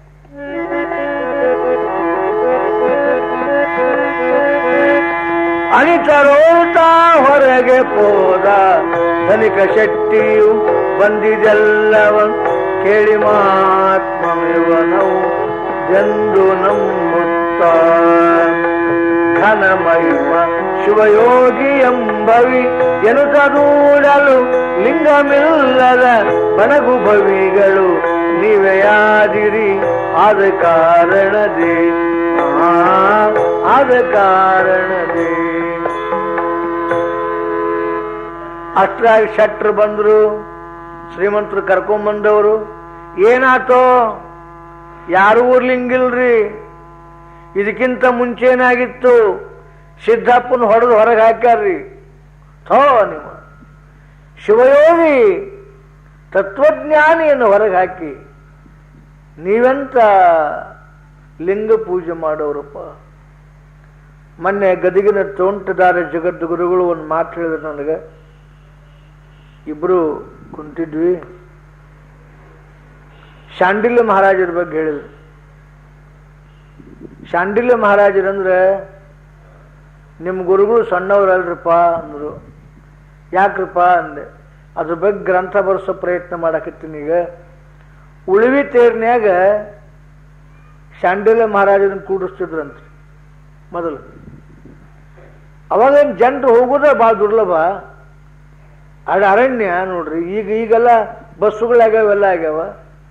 ಅನಿತರೋತ ಹೊರಗೆ ಹೋದ ಧನಿಕ ಶೆಟ್ಟಿಯು ಬಂದಿದೆಲ್ಲವ ಕೇಳಿ ಮಹಾತ್ಮವಿವನವು ಎಂದು ನಂಬುತ್ತ ಘನ ಮಹಿಮ ಶಿವಯೋಗಿ ಎಂಬವಿ ಎನುತ ದೂಡಲು ಲಿಂಗಮಿಲ್ಲದ ಬನಗು ಭವಿಗಳು ನೀವೆಯಾದಿರಿ ಆದ ಕಾರಣದೇ ಆ, ಆದ ಕಾರಣದೇ ಅಷ್ಟ್ರಾಗಿ ಶಟ್ರು ಬಂದ್ರು ಶ್ರೀಮಂತರು ಕರ್ಕೊಂಬಂದವರು ಏನಾತೋ ಯಾರು ಊರ್ಲಿಂಗಿಲ್ರಿ ಇದಕ್ಕಿಂತ ಮುಂಚೆ ಏನಾಗಿತ್ತು ಸಿದ್ದಪ್ಪನ ಹೊಡೆದು ಹೊರಗೆ ಹಾಕ್ಯಾರ್ರಿ ಥೋ ನಿಮ್ಮ ಶಿವಯೋಗಿ ತತ್ವಜ್ಞಾನಿಯನ್ನು ಹೊರಗೆ ಹಾಕಿ ನೀವೆಂತ ಲಿಂಗ ಪೂಜೆ ಮಾಡೋರಪ್ಪ ಮೊನ್ನೆ ಗದಗಿನ ತೋಂಟದಾರ ಜಗದ್ಗುರುಗಳು ಒಂದು ಮಾತು ಹೇಳಿದ್ರು ನನಗೆ ಇಬ್ರು ಕುಂತಿದ್ವಿ ಶಾಂಡಿಲ್ಯ ಮಹಾರಾಜರ ಬಗ್ಗೆ ಹೇಳಿದ್ರು ಶಾಂಡಿಲ್ಯ ಮಹಾರಾಜರಂದ್ರೆ ನಿಮ್ಮ ಗುರುಗಳು ಸಣ್ಣವ್ರಲ್ರಪ್ಪ ಅಂದ್ರು ಯಾಕ್ರಪ್ಪ ಅಂದೆ ಅದ್ರ ಬಗ್ಗೆ ಗ್ರಂಥ ಬರೆಸೋ ಪ್ರಯತ್ನ ಮಾಡಕತ್ತೀನಿ ಈಗ ಉಳಿವಿ ತೇರ್ನ್ಯಾಗ ಶಾಂಡಿಲ್ಯ ಮಹಾರಾಜರನ್ನ ಕೂಡಿಸ್ತಿದ್ರಂತ್ರಿ ಮೊದಲು ಅವಾಗೇನು ಜನರು ಹೋಗೋದೇ ಭಾಳ ದುರ್ಲಭ ಅದು ಅರಣ್ಯ ನೋಡ್ರಿ ಈಗ ಈಗೆಲ್ಲ ಬಸ್ಸುಗಳಾಗ್ಯಾವ ಎಲ್ಲ ಆಗ್ಯಾವ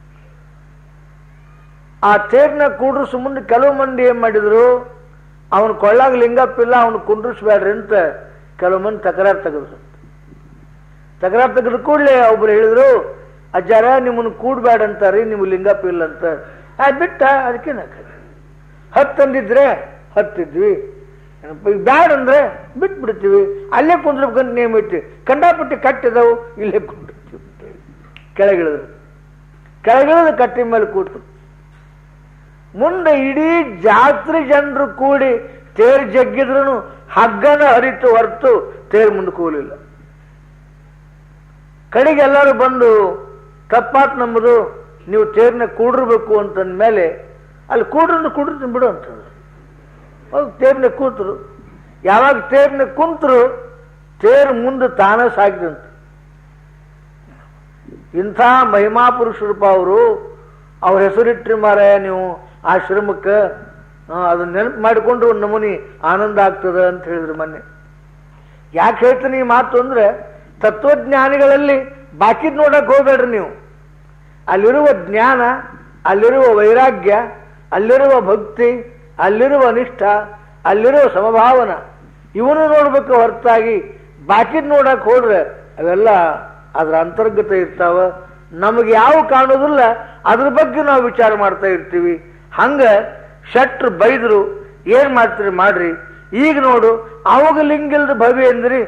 ಆ ತೇರ್ನ ಕೂಡ್ರಿಸ್ ಮುಂದೆ ಕೆಲವು ಮಂದಿ ಏನ್ ಮಾಡಿದ್ರು ಅವನು ಕೊಳ್ಳಾಗ ಲಿಂಗಪ್ಪಿಲ್ಲ ಅವನು ಕುಂಡ್ರಿಸ್ಬೇಡ್ರಿ ಅಂತ ಕೆಲವು ಮಂದಿ ತಕರಾರು ತೆಗೆದ್ರು ತಕರಾರು ತೆಗೆದ ಕೂಡಲೇ ಒಬ್ರು ಹೇಳಿದ್ರು ಅಜ್ಜಾರ ನಿಮ್ಮನ್ನು ಕೂಡ್ಬೇಡ ಅಂತಾರಿ ನೀವು ಲಿಂಗಪ್ಪ ಇಲ್ಲ ಅಂತ ಆ ಬಿಟ್ಟ ಅದಕ್ಕೆ ಹತ್ತಂದಿದ್ರೆ ಹತ್ತಿದ್ವಿ ಏನಪ್ಪ ಈಗ ಬ್ಯಾಡ ಅಂದ್ರೆ ಬಿಟ್ಬಿಡ್ತೀವಿ ಅಲ್ಲೇ ಕುಂದ್ರಬೇಕಂತ ನೇಮ ಐತಿ ಕಂಡಾಪಟ್ಟಿ ಕಟ್ಟಿದವು ಇಲ್ಲೇ ಕುಂದಿರ್ತೀವಿ ಕೆಳಗಿಳಿದ್ರು ಕೆಳಗಿಳಿದು ಕಟ್ಟಿ ಮೇಲೆ ಕೂತು ಮುಂದೆ ಇಡೀ ಜಾತ್ರೆ ಜನರು ಕೂಡಿ ತೇರು ಜಗ್ಗಿದ್ರು ಹಗ್ಗನ ಹರಿತು ಹೊರತು ತೇರು ಮುಂದಕ್ಕೆ ಹೋಗಲಿಲ್ಲ ಕಡೆಗೆ ಎಲ್ಲರೂ ಬಂದು ತಪ್ಪಾತ್ ನಂಬುದು ನೀವು ತೇರ್ನ ಕೂಡಿರ್ಬೇಕು ಅಂತಂದ ಮೇಲೆ ಅಲ್ಲಿ ಕೂಡ್ರಿಂದ ಕೂಡಿರ್ತೀನಿ ಬಿಡು ಅಂತ ಹೋಗಿ ತೇರ್ನ ಕೂತರು ಯಾವಾಗ ತೇರ್ನ ಕುಂತರು ತೇರು ಮುಂದೆ ತಾನೇ ಸಾಗಿದಂತೆ ಇಂಥ ಮಹಿಮಾ ಪುರುಷರಪ್ಪ ಅವರು ಅವ್ರ ಹೆಸರಿಟ್ರಿ ಮಾರ ನೀವು ಆಶ್ರಮಕ್ಕೆ ಅದನ್ನ ನೆನಪು ಮಾಡಿಕೊಂಡ್ರೆ ಒಂದು ನಮೂನಿ ಆನಂದ ಆಗ್ತದ ಅಂತ ಹೇಳಿದ್ರು ಮೊನ್ನೆ ಯಾಕೆ ಹೇಳ್ತೀನಿ ಈ ಮಾತು ಅಂದ್ರೆ ತತ್ವಜ್ಞಾನಿಗಳಲ್ಲಿ ಬಾಕಿದ್ ನೋಡಕ್ ಹೋಗ್ಬೇಡ್ರಿ ನೀವು ಅಲ್ಲಿರುವ ಜ್ಞಾನ ಅಲ್ಲಿರುವ ವೈರಾಗ್ಯ ಅಲ್ಲಿರುವ ಭಕ್ತಿ ಅಲ್ಲಿರುವ ನಿಷ್ಠ ಅಲ್ಲಿರುವ ಸಮಭಾವನ ಇವನು ನೋಡ್ಬೇಕು ಹೊರತಾಗಿ ಬಾಕಿದ್ ನೋಡಕ್ ಹೋದ್ರೆ ಅವೆಲ್ಲ ಅದ್ರ ಅಂತರ್ಗತ ಇರ್ತಾವ ನಮಗೆ ಯಾವ ಕಾಣೋದಿಲ್ಲ ಅದ್ರ ಬಗ್ಗೆ ನಾವು ವಿಚಾರ ಮಾಡ್ತಾ ಇರ್ತೀವಿ ಹಂಗ ಶಟ್ರು ಬೈದ್ರು ಏನ್ ಮಾಡ್ತೀರಿ ಮಾಡ್ರಿ ಈಗ ನೋಡು ಅವಾಗ ಲಿಂಗಿಲ್ದ ಭವ್ಯ ಅಂದ್ರಿ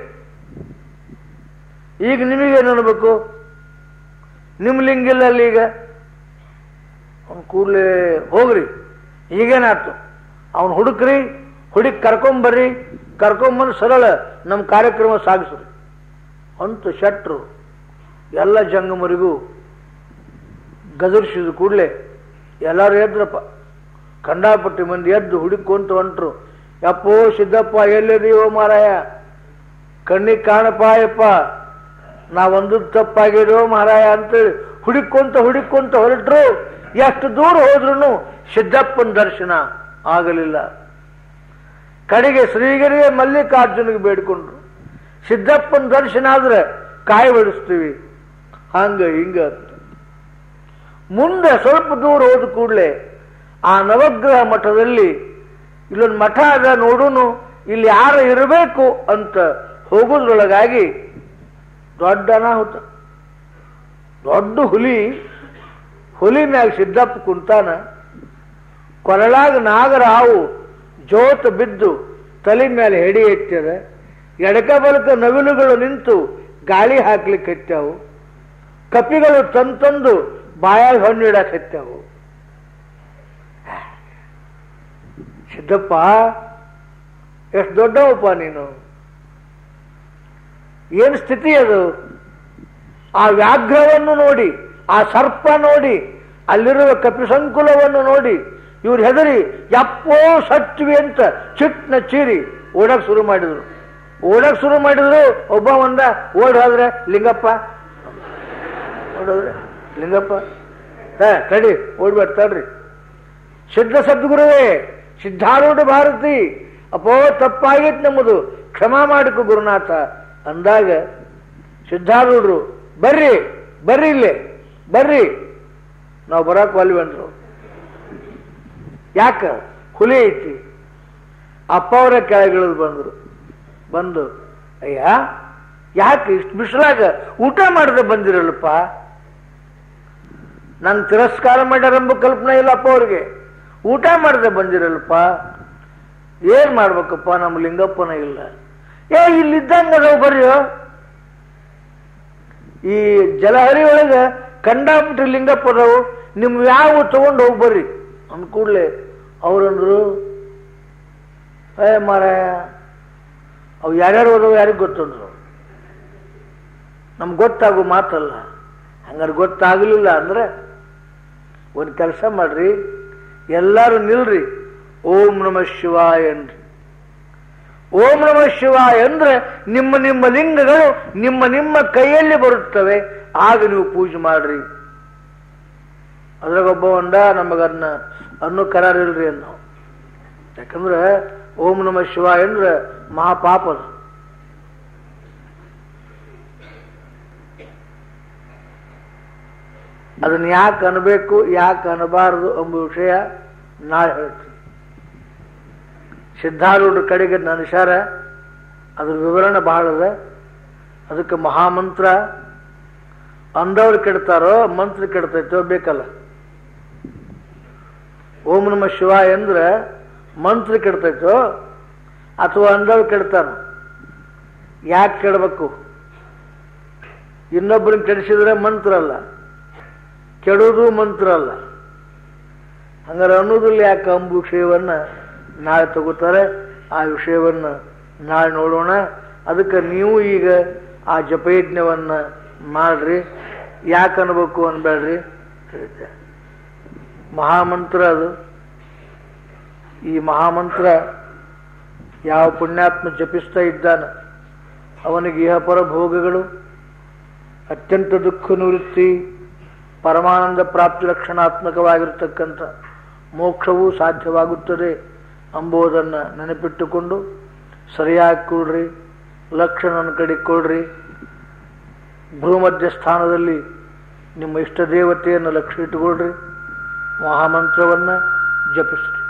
ಈಗ ನಿಮಗೇನು ಅನ್ಬೇಕು ನಿಮ್ ಲಿಂಗಿಲ್ಲ ಅಲ್ಲಿ ಈಗ ಅವ್ನು ಕೂಡಲೇ ಹೋಗ್ರಿ ಈಗೇನಾಯ್ತು ಅವನು ಹುಡುಕ್ರಿ ಹುಡುಕ್ ಕರ್ಕೊಂಬರ್ರಿ ಕರ್ಕೊಂಬಂದು ಸರಳ ನಮ್ಮ ಕಾರ್ಯಕ್ರಮ ಸಾಗಿಸ್ರಿ ಅಂತ ಶಟ್ರು ಎಲ್ಲ ಜಂಗಮರಿಗೂ ಗದರ್ಸಿದ ಕೂಡಲೇ ಎಲ್ಲರೂ ಎದ್ರಪ್ಪ ಕಂಡಾಪಟ್ಟಿ ಮಂದಿ ಎದ್ದು ಹುಡುಕೊಂತ ಹೊಂಟ್ರು ಯಪ್ಪೋ ಸಿದ್ದಪ್ಪ ಎಲ್ಲಿದೀವೋ ಮಾರಾಯ ಕಣ್ಣಿಗೆ ಕಾಣಪ್ಪ ಯಪ್ಪ ನಾವೊಂದು ತಪ್ಪಾಗಿರೋ ಮಾರಾಯ ಅಂತೇಳಿ ಹುಡುಕೊಂತ ಹುಡುಕೊಂತ ಹೊರಟ್ರು ಎಷ್ಟು ದೂರ ಹೋದ್ರು ಸಿದ್ದಪ್ಪನ ದರ್ಶನ ಆಗಲಿಲ್ಲ ಕಡೆಗೆ ಶ್ರೀಗಿರಿಯ ಮಲ್ಲಿಕಾರ್ಜುನಿಗೆ ಬೇಡ್ಕೊಂಡ್ರು ಸಿದ್ದಪ್ಪನ ದರ್ಶನ ಆದ್ರೆ ಕಾಯಿ ಬಿಡಿಸ್ತೀವಿ ಹಂಗ ಹಿಂಗ ಅಂತ ಮುಂದೆ ಸ್ವಲ್ಪ ದೂರ ಹೋದ ಕೂಡಲೇ ಆ ನವಗ್ರಹ ಮಠದಲ್ಲಿ ಇಲ್ಲೊಂದು ಮಠ ಅದ ನೋಡುನು ಇಲ್ಲಿ ಯಾರು ಇರಬೇಕು ಅಂತ ಹೋಗೋದ್ರೊಳಗಾಗಿ ದೊಡ್ಡ ಅನಾಹುತ ದೊಡ್ಡ ಹುಲಿ ಹುಲಿ ಮ್ಯಾಗ ಸಿದ್ದಪ್ಪ ಕುಂತಾನ ಕೊರಳಾಗ ನಾಗರ ಹಾವು ಜೋತ ಬಿದ್ದು ತಲೆ ಮೇಲೆ ಹೆಡಿ ಎತ್ತದ ಎಡಕ ಬಲಕ ನವಿಲುಗಳು ನಿಂತು ಗಾಳಿ ಹಾಕ್ಲಿಕ್ಕೆ ಹತ್ಯಾವು ಕಪಿಗಳು ತಂತಂದು ಬಾಯಾಗ ಹಣ್ಣು ಇಡಕ್ ಹತ್ಯಾವು ಸಿದ್ದಪ್ಪ ಎಷ್ಟು ದೊಡ್ಡವಪ್ಪ ನೀನು ಏನು ಸ್ಥಿತಿ ಅದು ಆ ವ್ಯಾಘ್ರವನ್ನು ನೋಡಿ ಆ ಸರ್ಪ ನೋಡಿ ಅಲ್ಲಿರುವ ಕಪಿಸಂಕುಲವನ್ನು ನೋಡಿ ಇವ್ರು ಹೆದರಿ ಯಪ್ಪೋ ಸತ್ವಿ ಅಂತ ಚಿಟ್ನ ಚೀರಿ ಓಡಕ್ ಶುರು ಮಾಡಿದ್ರು ಓಡಕ್ ಶುರು ಮಾಡಿದ್ರು ಒಬ್ಬ ಒಂದ ಓಡ್ ಹೋದ್ರೆ ಲಿಂಗಪ್ಪ ಓಡೋದ್ರೆ ಲಿಂಗಪ್ಪ ಹಾ ತಡಿ ಓಡ್ಬೇಡ ತಡ್ರಿ ಸಿದ್ಧ ಸದ್ಗುರುವೇ ಸಿದ್ಧಾರೂಢ ಭಾರತಿ ಅಪೋ ತಪ್ಪಾಗಿತ್ತು ನಮ್ಮದು ಕ್ಷಮಾ ಮಾಡಿಕೊ ಗುರುನಾಥ ಅಂದಾಗ ಸಿದ್ಧಾರೂಢರು ಬರ್ರಿ ಬರ್ರಿ ಇಲ್ಲೇ ಬರ್ರಿ ನಾವು ಬರಕ್ ಒಲ್ವಿ ಅಂದ್ರು ಯಾಕ ಹುಲಿ ಐತಿ ಅಪ್ಪ ಅವರ ಕೆಳಗಿಳಿದು ಬಂದ್ರು ಬಂದು ಅಯ್ಯ ಯಾಕೆ ಇಷ್ಟು ಬಿಸಿಲಾಗ ಊಟ ಮಾಡದೆ ಬಂದಿರಲ್ಲಪ್ಪ ನನ್ ತಿರಸ್ಕಾರ ಮಾಡ್ಯಾರೆಂಬ ಕಲ್ಪನೆ ಇಲ್ಲ ಅಪ್ಪ ಅವ್ರಿಗೆ ಊಟ ಮಾಡದೆ ಬಂದಿರಲ್ಲಪ್ಪ ಏನ್ ಮಾಡ್ಬೇಕಪ್ಪ ನಮ್ಮ ಲಿಂಗಪ್ಪನ ಇಲ್ಲ ಏ ಇಲ್ಲಿದ್ದಂಗ ಅದಾವ ಬರ್ರಿಯೋ ಈ ಜಲಹರಿ ಒಳಗ ಕಂಡಾಪಟ್ಟಿ ಲಿಂಗಪ್ಪ ಅದಾವು ನಿಮ್ ಯಾವ ತಗೊಂಡು ಹೋಗಿ ಬರ್ರಿ ಅಂದ ಕೂಡ್ಲೆ ಅವ್ರಂದ್ರು ಏ ಮಾರಾಯ ಅವು ಯಾರ್ಯಾರು ಹೋದವು ಯಾರಿಗೆ ಗೊತ್ತಂದ್ರು ನಮ್ಗೆ ಗೊತ್ತಾಗೋ ಮಾತಲ್ಲ ಹಂಗಾರೆ ಗೊತ್ತಾಗಲಿಲ್ಲ ಅಂದ್ರೆ ಒಂದು ಕೆಲಸ ಮಾಡ್ರಿ ಎಲ್ಲರೂ ನಿಲ್ರಿ ಓಂ ನಮ ಶಿವಾಯ ಅನ್ರಿ ಓಂ ನಮ ಶಿವಾಯ ಅಂದ್ರೆ ನಿಮ್ಮ ನಿಮ್ಮ ಲಿಂಗಗಳು ನಿಮ್ಮ ನಿಮ್ಮ ಕೈಯಲ್ಲಿ ಬರುತ್ತವೆ ಆಗ ನೀವು ಪೂಜೆ ಮಾಡ್ರಿ ಅದ್ರಾಗ ಒಬ್ಬ ಒಂದ ನಮಗನ್ನ ಅನ್ನೋ ಕರಾರಿಲ್ರಿ ಅನ್ನೋ ಯಾಕಂದ್ರೆ ಓಂ ನಮ ಶಿವಾಯ ಅಂದ್ರೆ ಮಹಾಪಾಪ ಅದು ಅದನ್ನ ಯಾಕೆ ಅನ್ಬೇಕು ಯಾಕೆ ಅನಬಾರದು ಎಂಬ ವಿಷಯ ನಾಳೆ ಹೇಳ್ತೀನಿ ಸಿದ್ಧಾರೂಢ ಕಡೆಗೆ ನನಸಾರ ಅದ್ರ ವಿವರಣೆ ಬಹಳ ಅದ ಅದಕ್ಕೆ ಮಹಾಮಂತ್ರ ಅಂದವ್ರು ಕೆಡ್ತಾರೋ ಮಂತ್ರ ಕೆಡ್ತೈತೋ ಬೇಕಲ್ಲ ಓಂ ನಮ ಶಿವಾಯ ಅಂದ್ರೆ ಮಂತ್ರ ಕೆಡ್ತೈತೋ ಅಥವಾ ಅಂದವ್ರು ಕೆಡ್ತಾನ ಯಾಕೆ ಕೆಡಬೇಕು ಇನ್ನೊಬ್ಬರನ್ನ ಕೆಡಿಸಿದ್ರೆ ಮಂತ್ರ ಅಲ್ಲ ಕೆಡೋದು ಮಂತ್ರ ಅಲ್ಲ ಹಂಗಾರೆ ಅನ್ನೋದಿಲ್ಲ ಯಾಕೆ ಅಂಬು ವಿಷಯವನ್ನ ನಾಳೆ ತಗೋತಾರೆ ಆ ವಿಷಯವನ್ನ ನಾಳೆ ನೋಡೋಣ ಅದಕ್ಕೆ ನೀವು ಈಗ ಆ ಜಪಯಜ್ಞವನ್ನ ಮಾಡ್ರಿ ಯಾಕೆ ಅನ್ಬೇಕು ಅನ್ಬೇಡ್ರಿ ಹೇಳಿದ್ದೆ ಮಹಾಮಂತ್ರ ಅದು ಈ ಮಹಾಮಂತ್ರ ಯಾವ ಪುಣ್ಯಾತ್ಮ ಜಪಿಸ್ತಾ ಇದ್ದಾನ ಅವನಿಗೆ ಇಹಪರ ಭೋಗಗಳು ಅತ್ಯಂತ ದುಃಖ ನಿವೃತ್ತಿ ಪರಮಾನಂದ ಪ್ರಾಪ್ತಿ ಲಕ್ಷಣಾತ್ಮಕವಾಗಿರ್ತಕ್ಕಂಥ ಮೋಕ್ಷವೂ ಸಾಧ್ಯವಾಗುತ್ತದೆ ಎಂಬುದನ್ನು ನೆನಪಿಟ್ಟುಕೊಂಡು ಸರಿಯಾಗಿ ಕೊಡ್ರಿ ಲಕ್ಷಣ ಕಡೆ ಕೊಡ್ರಿ ಭೂಮಧ್ಯ ಸ್ಥಾನದಲ್ಲಿ ನಿಮ್ಮ ಇಷ್ಟ ದೇವತೆಯನ್ನು ಲಕ್ಷ್ಯ ಇಟ್ಟುಕೊಳ್ರಿ ಮಹಾಮಂತ್ರವನ್ನು ಜಪಿಸ್ರಿ